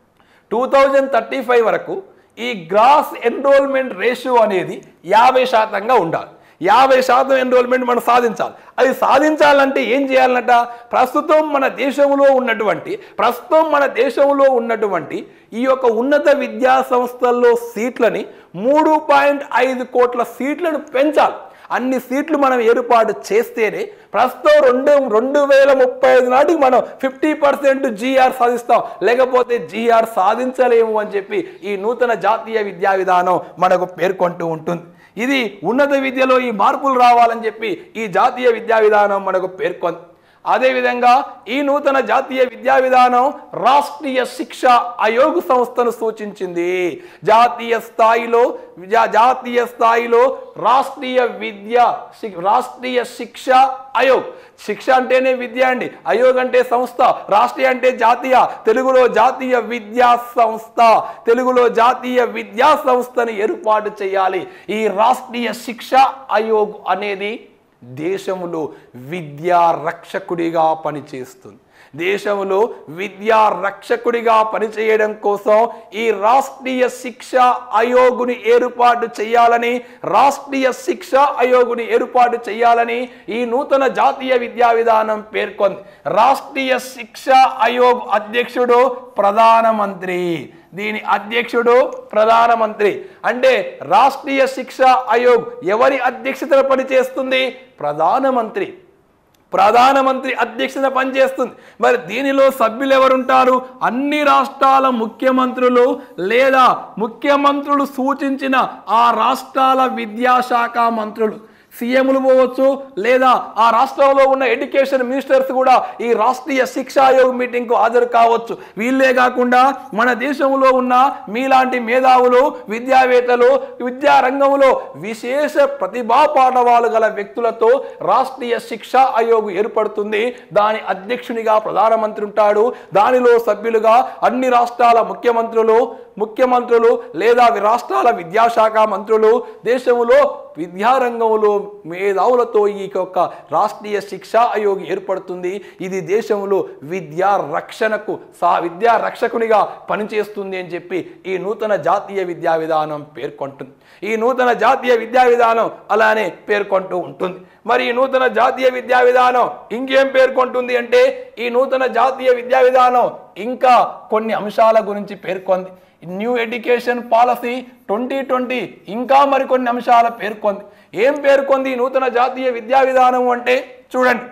టూ థౌజండ్ థర్టీ ఫైవ్ వరకు ఈ గ్రాస్ ఎన్రోల్మెంట్ రేషియో అనేది యాభై శాతంగా ఉండాలి యాభై శాతం ఎన్రోల్మెంట్ మనం సాధించాలి అది సాధించాలంటే ఏం చేయాలన్నట ప్రస్తుతం మన దేశంలో ఉన్నటువంటి ప్రస్తుతం మన దేశంలో ఉన్నటువంటి ఈ యొక్క ఉన్నత విద్యా సంస్థల్లో సీట్లని మూడు పాయింట్ ఐదు కోట్ల సీట్లను పెంచాలి అన్ని సీట్లు మనం ఏర్పాటు చేస్తేనే ప్రస్తుతం రెండు రెండు వేల ముప్పై ఐదు నాటికి మనం ఫిఫ్టీ పర్సెంట్ జీఆర్ సాధిస్తాం లేకపోతే జీఆర్ సాధించలేము అని చెప్పి ఈ నూతన జాతీయ విద్యా విధానం మనకు పేర్కొంటూ ఉంటుంది ఇది ఉన్నత విద్యలో ఈ మార్పులు రావాలని చెప్పి ఈ జాతీయ విద్యా విధానం మనకు పేర్కొంది అదేవిధంగా ఈ నూతన జాతీయ విద్యా విధానం రాష్ట్రీయ శిక్ష ఆయోగ్ సంస్థను సూచించింది జాతీయ స్థాయిలో జా- జాతీయ స్థాయిలో రాష్ట్రీయ విద్య శి- రాష్ట్రీయ శిక్ష ఆయోగ్ శిక్ష అంటేనే విద్య అండి అయోగ్ అంటే సంస్థ రాష్ట్రీయ అంటే జాతీయ తెలుగులో జాతీయ విద్యా సంస్థ తెలుగులో జాతీయ విద్యా సంస్థని ఏర్పాటు చేయాలి ఈ రాష్ట్రీయ శిక్ష ఆయోగ్ అనేది దేశంలో విద్యా రక్షకుడిగా పనిచేస్తుంది దేశంలో విద్యా రక్షకుడిగా పనిచేయడం కోసం ఈ రాష్ట్రీయ శిక్ష ఆయోగుని ఏర్పాటు చేయాలని రాష్ట్రీయ శిక్ష ఆయోగుని ఏర్పాటు చేయాలని ఈ నూతన జాతీయ విద్యా విధానం పేర్కొంది రాష్ట్రీయ శిక్ష ఆయోగ్ అధ్యక్షుడు ప్రధానమంత్రి దీని అధ్యక్షుడు ప్రధానమంత్రి అంటే రాష్ట్రీయ శిక్ష ఆయోగ్ ఎవరి అధ్యక్షతన పనిచేస్తుంది ప్రధానమంత్రి ప్రధానమంత్రి అధ్యక్షత పనిచేస్తుంది మరి దీనిలో సభ్యులు ఎవరుంటారు అన్ని రాష్ట్రాల ముఖ్యమంత్రులు లేదా ముఖ్యమంత్రులు సూచించిన ఆ రాష్ట్రాల విద్యాశాఖ మంత్రులు సీఎంలు పోవచ్చు లేదా ఆ రాష్ట్రంలో ఉన్న ఎడ్యుకేషన్ మినిస్టర్స్ కూడా ఈ రాష్ట్రీయ శిక్షా ఆయోగ్ మీటింగ్కు హాజరు కావచ్చు వీళ్ళే కాకుండా మన దేశంలో ఉన్న మీలాంటి మేధావులు విద్యావేత్తలు విద్యా రంగంలో విశేష ప్రతిభా పాఠవాలు గల వ్యక్తులతో రాష్ట్రీయ శిక్షా ఆయోగ్ ఏర్పడుతుంది దాని అధ్యక్షునిగా ప్రధానమంత్రి ఉంటాడు దానిలో సభ్యులుగా అన్ని రాష్ట్రాల ముఖ్యమంత్రులు ముఖ్యమంత్రులు లేదా రాష్ట్రాల విద్యాశాఖ మంత్రులు దేశంలో విద్యారంగంలో మేధావులతో ఈ యొక్క రాష్ట్రీయ శిక్షా ఆయోగ్ ఏర్పడుతుంది ఇది దేశంలో విద్యా రక్షణకు సా విద్యా రక్షకునిగా పనిచేస్తుంది అని చెప్పి ఈ నూతన జాతీయ విద్యా విధానం పేర్కొంటుంది ఈ నూతన జాతీయ విద్యా విధానం అలానే పేర్కొంటూ ఉంటుంది మరి ఈ నూతన జాతీయ విద్యా విధానం ఇంకేం పేర్కొంటుంది అంటే ఈ నూతన జాతీయ విద్యా విధానం ఇంకా కొన్ని అంశాల గురించి పేర్కొంది new education policy twenty twenty ఇంకా మరికొన్ని అంశాల పేర్కొంది ఏం పేర్కొంది ఈ నూతన జాతీయ విద్యా విధానం అంటే చూడండి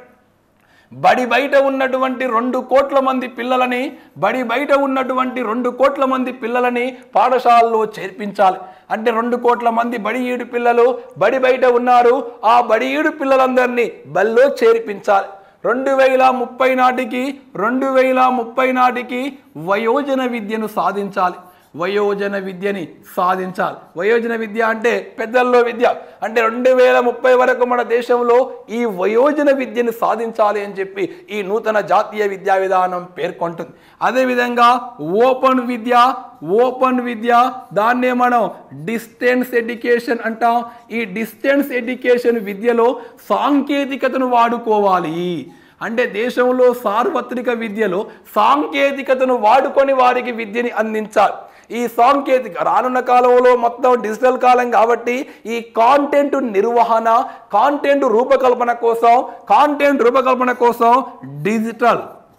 బడి బయట ఉన్నటువంటి రెండు కోట్ల మంది పిల్లలని బడి బయట ఉన్నటువంటి రెండు కోట్ల మంది పిల్లలని పాఠశాలలో చేర్పించాలి అంటే రెండు కోట్ల మంది బడి ఈడు పిల్లలు బడి బయట ఉన్నారు ఆ బడి ఈడు పిల్లలందరినీ బల్లో చేర్పించాలి రెండు వేల ముప్పై నాటికి రెండు వేల ముప్పై నాటికి వయోజన విద్యను సాధించాలి వయోజన విద్యని సాధించాలి వయోజన విద్య అంటే పెద్దల్లో విద్య అంటే రెండు వేల ముప్పై వరకు మన దేశంలో ఈ వయోజన విద్యను సాధించాలి అని చెప్పి ఈ నూతన జాతీయ విద్యా విధానం పేర్కొంటుంది అదేవిధంగా ఓపెన్ విద్య ఓపెన్ విద్య దాన్నే మనం డిస్టెన్స్ ఎడ్యుకేషన్ అంటాం ఈ డిస్టెన్స్ ఎడ్యుకేషన్ విద్యలో సాంకేతికతను వాడుకోవాలి అంటే దేశంలో సార్వత్రిక విద్యలో సాంకేతికతను వాడుకొని వారికి విద్యని అందించాలి ఈ సాంకేతిక రానున్న కాలంలో మొత్తం డిజిటల్ కాలం కాబట్టి ఈ కాంటెంట్ నిర్వహణ కాంటెంట్ రూపకల్పన కోసం కాంటెంట్ రూపకల్పన కోసం డిజిటల్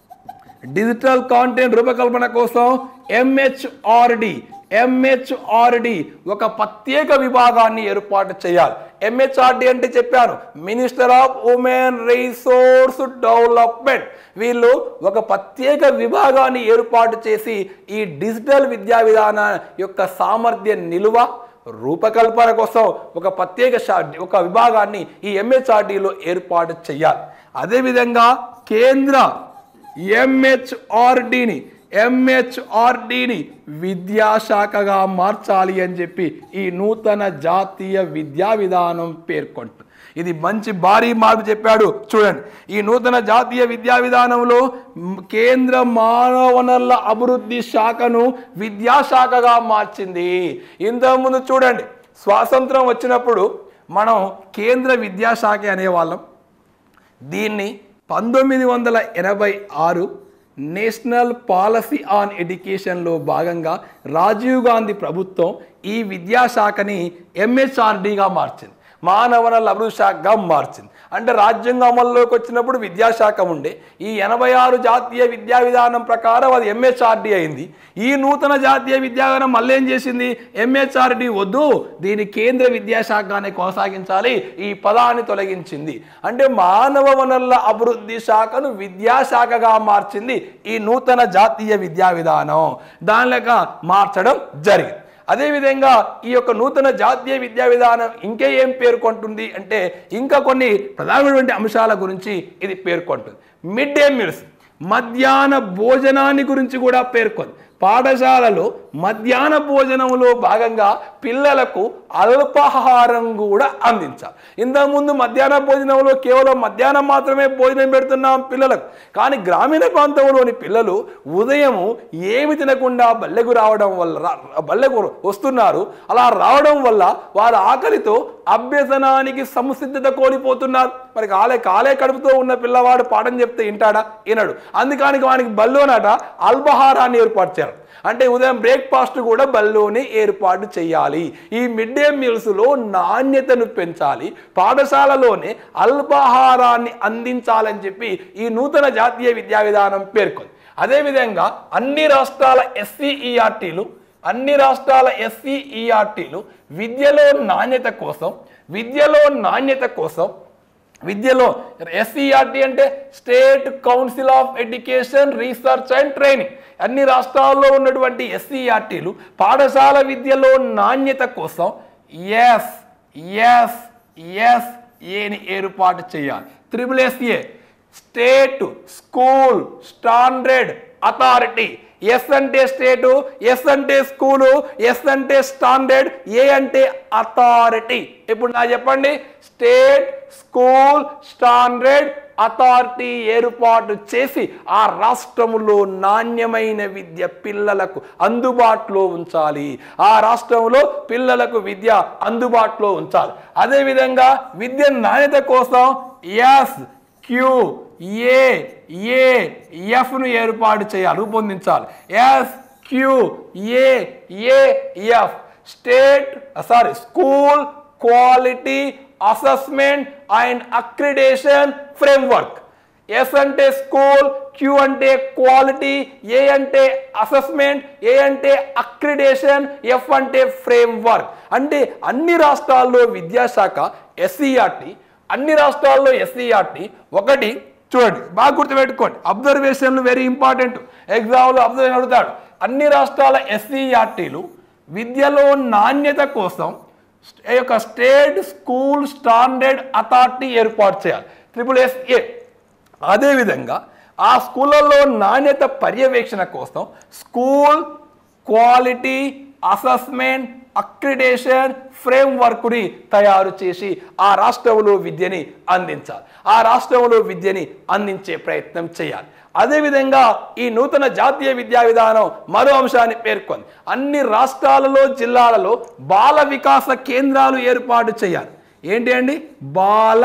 డిజిటల్ కాంటెంట్ రూపకల్పన కోసం ఎంహెచ్ఆర్డి ఎంహెచ్ఆర్డి ఒక ప్రత్యేక విభాగాన్ని ఏర్పాటు చేయాలి ఎంహెచ్ఆర్డి అంటే చెప్పాను minister of women resource development వీళ్ళు ఒక ప్రత్యేక విభాగాన్ని ఏర్పాటు చేసి ఈ డిజిటల్ విద్యా విధాన యొక్క సామర్థ్య నిలువ రూపకల్పన కోసం ఒక ప్రత్యేక శా- ఒక విభాగాన్ని ఈ ఎంహెచ్ఆర్డిలో ఏర్పాటు చేయాలి అదేవిధంగా కేంద్ర ఎంహెచ్ఆర్డిని ఎంహెచ్ఆర్డిని విద్యాశాఖగా మార్చాలి అని చెప్పి ఈ నూతన జాతీయ విద్యా విధానం పేర్కొంటుంది ఇది మంచి భారీ మార్పు చెప్పాడు చూడండి ఈ నూతన జాతీయ విద్యా విధానంలో మ్, కేంద్ర మానవ వనరుల అభివృద్ధి శాఖను విద్యాశాఖగా మార్చింది ఇంతకుముందు చూడండి స్వాతంత్రం వచ్చినప్పుడు మనం కేంద్ర విద్యాశాఖ అనేవాళ్ళం దీన్ని పంతొమ్మిది వందల ఎనభై ఆరు నేషనల్ పాలసీ ఆన్ ఎడ్యుకేషన్లో భాగంగా రాజీవ్ గాంధీ ప్రభుత్వం ఈ విద్యాశాఖని ఎంహెచ్ఆర్డిగా మార్చింది మానవ వనరుల అభివృద్ధి శాఖగా మార్చింది అంటే రాజ్యాంగం అమల్లోకి వచ్చినప్పుడు విద్యాశాఖ ఉండే ఈ ఎనభై ఆరు జాతీయ విద్యా విధానం ప్రకారం అది ఎంహెచ్ఆర్డి అయింది ఈ నూతన జాతీయ విద్యా విధానం మళ్ళీ ఏం చేసింది ఎంహెచ్ఆర్డి వద్దు దీని కేంద్ర విద్యాశాఖగానే కొనసాగించాలి ఈ పదాన్ని తొలగించింది అంటే మానవ వనరుల అభివృద్ధి శాఖను విద్యాశాఖగా మార్చింది ఈ నూతన జాతీయ విద్యా విధానం దానిలేక మార్చడం జరిగింది అదేవిధంగా ఈ యొక్క నూతన జాతీయ విద్యా విధానం ఇంకే ఏం పేర్కొంటుంది అంటే ఇంకా కొన్ని ప్రధానమైనటువంటి అంశాల గురించి ఇది పేర్కొంటుంది మిడ్ డే మీల్స్ మధ్యాహ్న భోజనాన్ని గురించి కూడా పేర్కొంది పాఠశాలలో మధ్యాహ్న భోజనంలో భాగంగా పిల్లలకు అల్పాహారం కూడా అందించాలి ఇంతకుముందు మధ్యాహ్న భోజనంలో కేవలం మధ్యాహ్నం మాత్రమే భోజనం పెడుతున్నాం పిల్లలకు కానీ గ్రామీణ ప్రాంతంలోని పిల్లలు ఉదయం ఏమి తినకుండా బల్లెకు రావడం వల్ల రా- బల్లెకు వస్తున్నారు అలా రావడం వల్ల వారు ఆకలితో అభ్యసనానికి సంసిద్ధత కోల్పోతున్నారు మరి కాలే కాలే కడుపుతో ఉన్న పిల్లవాడు పాఠం చెప్తే వింటాడా వినడు అందుకని వానికి బల్లోనట అల్పాహారాన్ని ఏర్పాటు చేయాలి అంటే ఉదయం బ్రేక్ఫాస్ట్ కూడా బల్లోనే ఏర్పాటు చేయాలి ఈ మిడ్ డే మీల్స్లో నాణ్యతను పెంచాలి పాఠశాలలోనే అల్పాహారాన్ని అందించాలని చెప్పి ఈ నూతన జాతీయ విద్యా విధానం పేర్కొంది అదేవిధంగా అన్ని రాష్ట్రాల ఎస్సీఈఆర్టీలు అన్ని రాష్ట్రాల ఎస్సీఈఆర్టీలు విద్యలో నాణ్యత కోసం విద్యలో నాణ్యత కోసం విద్యలో ఎస్సీఆర్టీ అంటే state council of education research and training అన్ని రాష్ట్రాల్లో ఉన్నటువంటి ఎస్సీఆర్టీలు పాఠశాల విద్యలో నాణ్యత కోసం ఎస్ ఎస్ ఎస్ ఏని ఏర్పాటు చేయాలి triple SA state school standard authority S అంటే స్టేటు ఎస్ అంటే స్కూలు ఎస్ అంటే స్టాండర్డ్ ఏ అంటే అథారిటీ ఇప్పుడు నా చెప్పండి స్టేట్ స్కూల్ స్టాండర్డ్ అథారిటీ ఏర్పాటు చేసి ఆ రాష్ట్రములో నాణ్యమైన విద్య పిల్లలకు అందుబాటులో ఉంచాలి ఆ రాష్ట్రంలో పిల్లలకు విద్య అందుబాటులో ఉంచాలి అదేవిధంగా విద్య నాణ్యత కోసం ఎస్ క్యూ ఏ ఏ ఎఫ్ను ఏర్పాటు చేయాలి రూపొందించాలి S Q A A F state sorry school quality assessment and accreditation framework S అంటే స్కూల్ క్యూ అంటే క్వాలిటీ ఏ అంటే అసెస్మెంట్ ఏ అంటే అక్రిడేషన్ ఎఫ్ అంటే ఫ్రేమ్వర్క్ అంటే అన్ని రాష్ట్రాల్లో విద్యాశాఖ ఎస్సీఆర్టీ అన్ని రాష్ట్రాల్లో ఎస్సీఆర్టీ ఒకటి చూడండి బాగా గుర్తుపెట్టుకోండి అబ్జర్వేషన్లు వెరీ ఇంపార్టెంట్ ఎగ్జామ్లో అబ్జర్వేషన్ అడుగుతాడు అన్ని రాష్ట్రాల ఎస్సీఆర్టీలు విద్యలో నాణ్యత కోసం ఈ యొక్క స్టేట్ స్కూల్ స్టాండర్డ్ అథారిటీ ఏర్పాటు చేయాలి ట్రిపుల్ ఎస్ఏ అదేవిధంగా ఆ స్కూళ్ళల్లో నాణ్యత పర్యవేక్షణ కోసం స్కూల్ క్వాలిటీ అసెస్మెంట్ అక్రిడేషన్ ఫ్రేమ్వర్క్ని తయారు చేసి ఆ రాష్ట్రంలో విద్యని అందించాలి ఆ రాష్ట్రంలో విద్యని అందించే ప్రయత్నం చేయాలి అదేవిధంగా ఈ నూతన జాతీయ విద్యా విధానం మరో అంశాన్ని పేర్కొంది అన్ని రాష్ట్రాలలో జిల్లాలలో బాల వికాస కేంద్రాలు ఏర్పాటు చేయాలి ఏంటి అండి బాల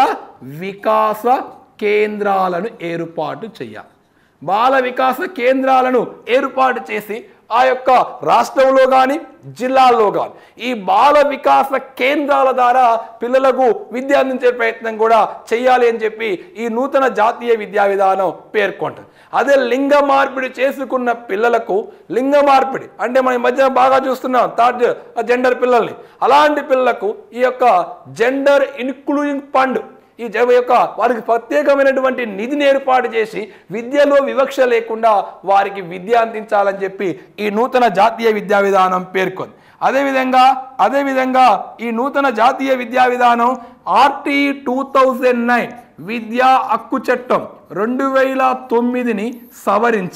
వికాస కేంద్రాలను ఏర్పాటు చేయాలి బాల వికాస కేంద్రాలను ఏర్పాటు చేసి ఆ యొక్క రాష్ట్రంలో కానీ జిల్లాల్లో కానీ ఈ బాల వికాస కేంద్రాల ద్వారా పిల్లలకు విద్య అందించే ప్రయత్నం కూడా చేయాలి అని చెప్పి ఈ నూతన జాతీయ విద్యా విధానం పేర్కొంటుంది అదే లింగ మార్పిడి చేసుకున్న పిల్లలకు లింగ మార్పిడి అంటే మనం ఈ మధ్య బాగా చూస్తున్నాం థర్డ్ జెండర్ పిల్లల్ని అలాంటి పిల్లలకు ఈ యొక్క జెండర్ ఇన్క్లూజింగ్ ఫండ్ ఈ జవ యొక్క వారికి ప్రత్యేకమైనటువంటి నిధిని ఏర్పాటు చేసి విద్యలో వివక్ష లేకుండా వారికి విద్య అందించాలని చెప్పి ఈ నూతన జాతీయ విద్యా విధానం పేర్కొంది అదేవిధంగా అదేవిధంగా ఈ నూతన జాతీయ విద్యా విధానం ఆర్టీ టూ థౌజండ్ నైన్ విద్యా హక్కు చట్టం రెండు వేల తొమ్మిదిని సవరించి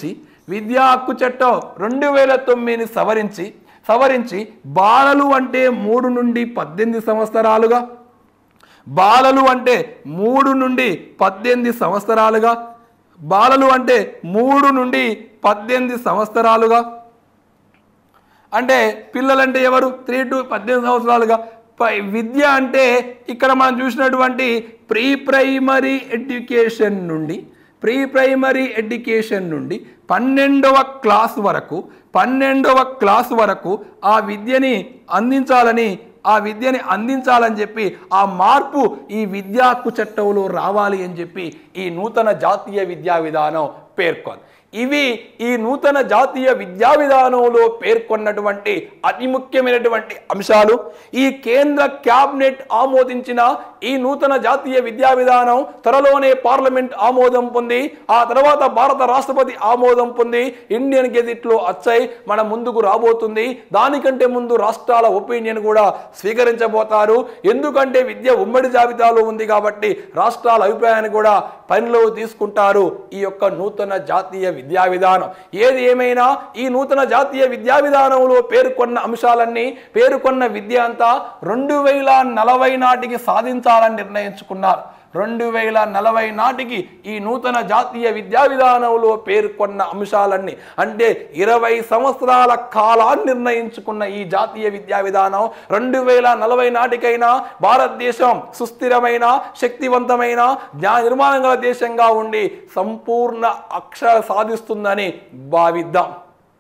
విద్యా హక్కు చట్టం రెండు వేల తొమ్మిదిని సవరించి సవరించి బాలలు అంటే మూడు నుండి పద్దెనిమిది సంవత్సరాలుగా బాలలు అంటే మూడు నుండి పద్దెనిమిది సంవత్సరాలుగా బాలలు అంటే మూడు నుండి పద్దెనిమిది సంవత్సరాలుగా అంటే పిల్లలంటే ఎవరు త్రీ టు పద్దెనిమిది సంవత్సరాలుగా పై- విద్య అంటే ఇక్కడ మనం చూసినటువంటి ప్రీ ప్రైమరీ ఎడ్యుకేషన్ నుండి ప్రీ ప్రైమరీ ఎడ్యుకేషన్ నుండి పన్నెండవ క్లాస్ వరకు పన్నెండవ క్లాస్ వరకు ఆ విద్యని అందించాలని ఆ విద్యని అందించాలని చెప్పి ఆ మార్పు ఈ విద్యా హక్కు చట్టంలో రావాలి అని చెప్పి ఈ నూతన జాతీయ విద్యా విధానం పేర్కొంది ఇవి ఈ నూతన జాతీయ విద్యా విధానంలో పేర్కొన్నటువంటి అతి ముఖ్యమైనటువంటి అంశాలు ఈ కేంద్ర క్యాబినెట్ ఆమోదించిన ఈ నూతన జాతీయ విద్యా విధానం త్వరలోనే పార్లమెంట్ ఆమోదం పొంది ఆ తర్వాత భారత రాష్ట్రపతి ఆమోదం పొంది ఇండియన్ గెజిట్లో వచ్చాయి మన ముందుకు రాబోతుంది దానికంటే ముందు రాష్ట్రాల ఒపీనియన్ కూడా స్వీకరించబోతారు ఎందుకంటే విద్య ఉమ్మడి జాబితాలో ఉంది కాబట్టి రాష్ట్రాల అభిప్రాయాన్ని కూడా పనిలో తీసుకుంటారు ఈ యొక్క నూతన జాతీయ విద్యా విధానం ఏది ఏమైనా ఈ నూతన జాతీయ విద్యా విధానంలో పేర్కొన్న అంశాలన్నీ పేర్కొన్న విద్య అంతా రెండు వేల నలభై నాటికి సాధించాలని నిర్ణయించుకున్నారు రెండు వేల నలభై నాటికి ఈ నూతన జాతీయ విద్యా విధానంలో పేర్కొన్న అంశాలన్నీ అంటే ఇరవై సంవత్సరాల కాలాన్ని నిర్ణయించుకున్న ఈ జాతీయ విద్యా విధానం రెండు వేల నలభై నాటికైనా భారతదేశం సుస్థిరమైన శక్తివంతమైన జ్ఞాన నిర్మాణం గల దేశంగా ఉండి సంపూర్ణ అక్షర సాధిస్తుందని భావిద్దాం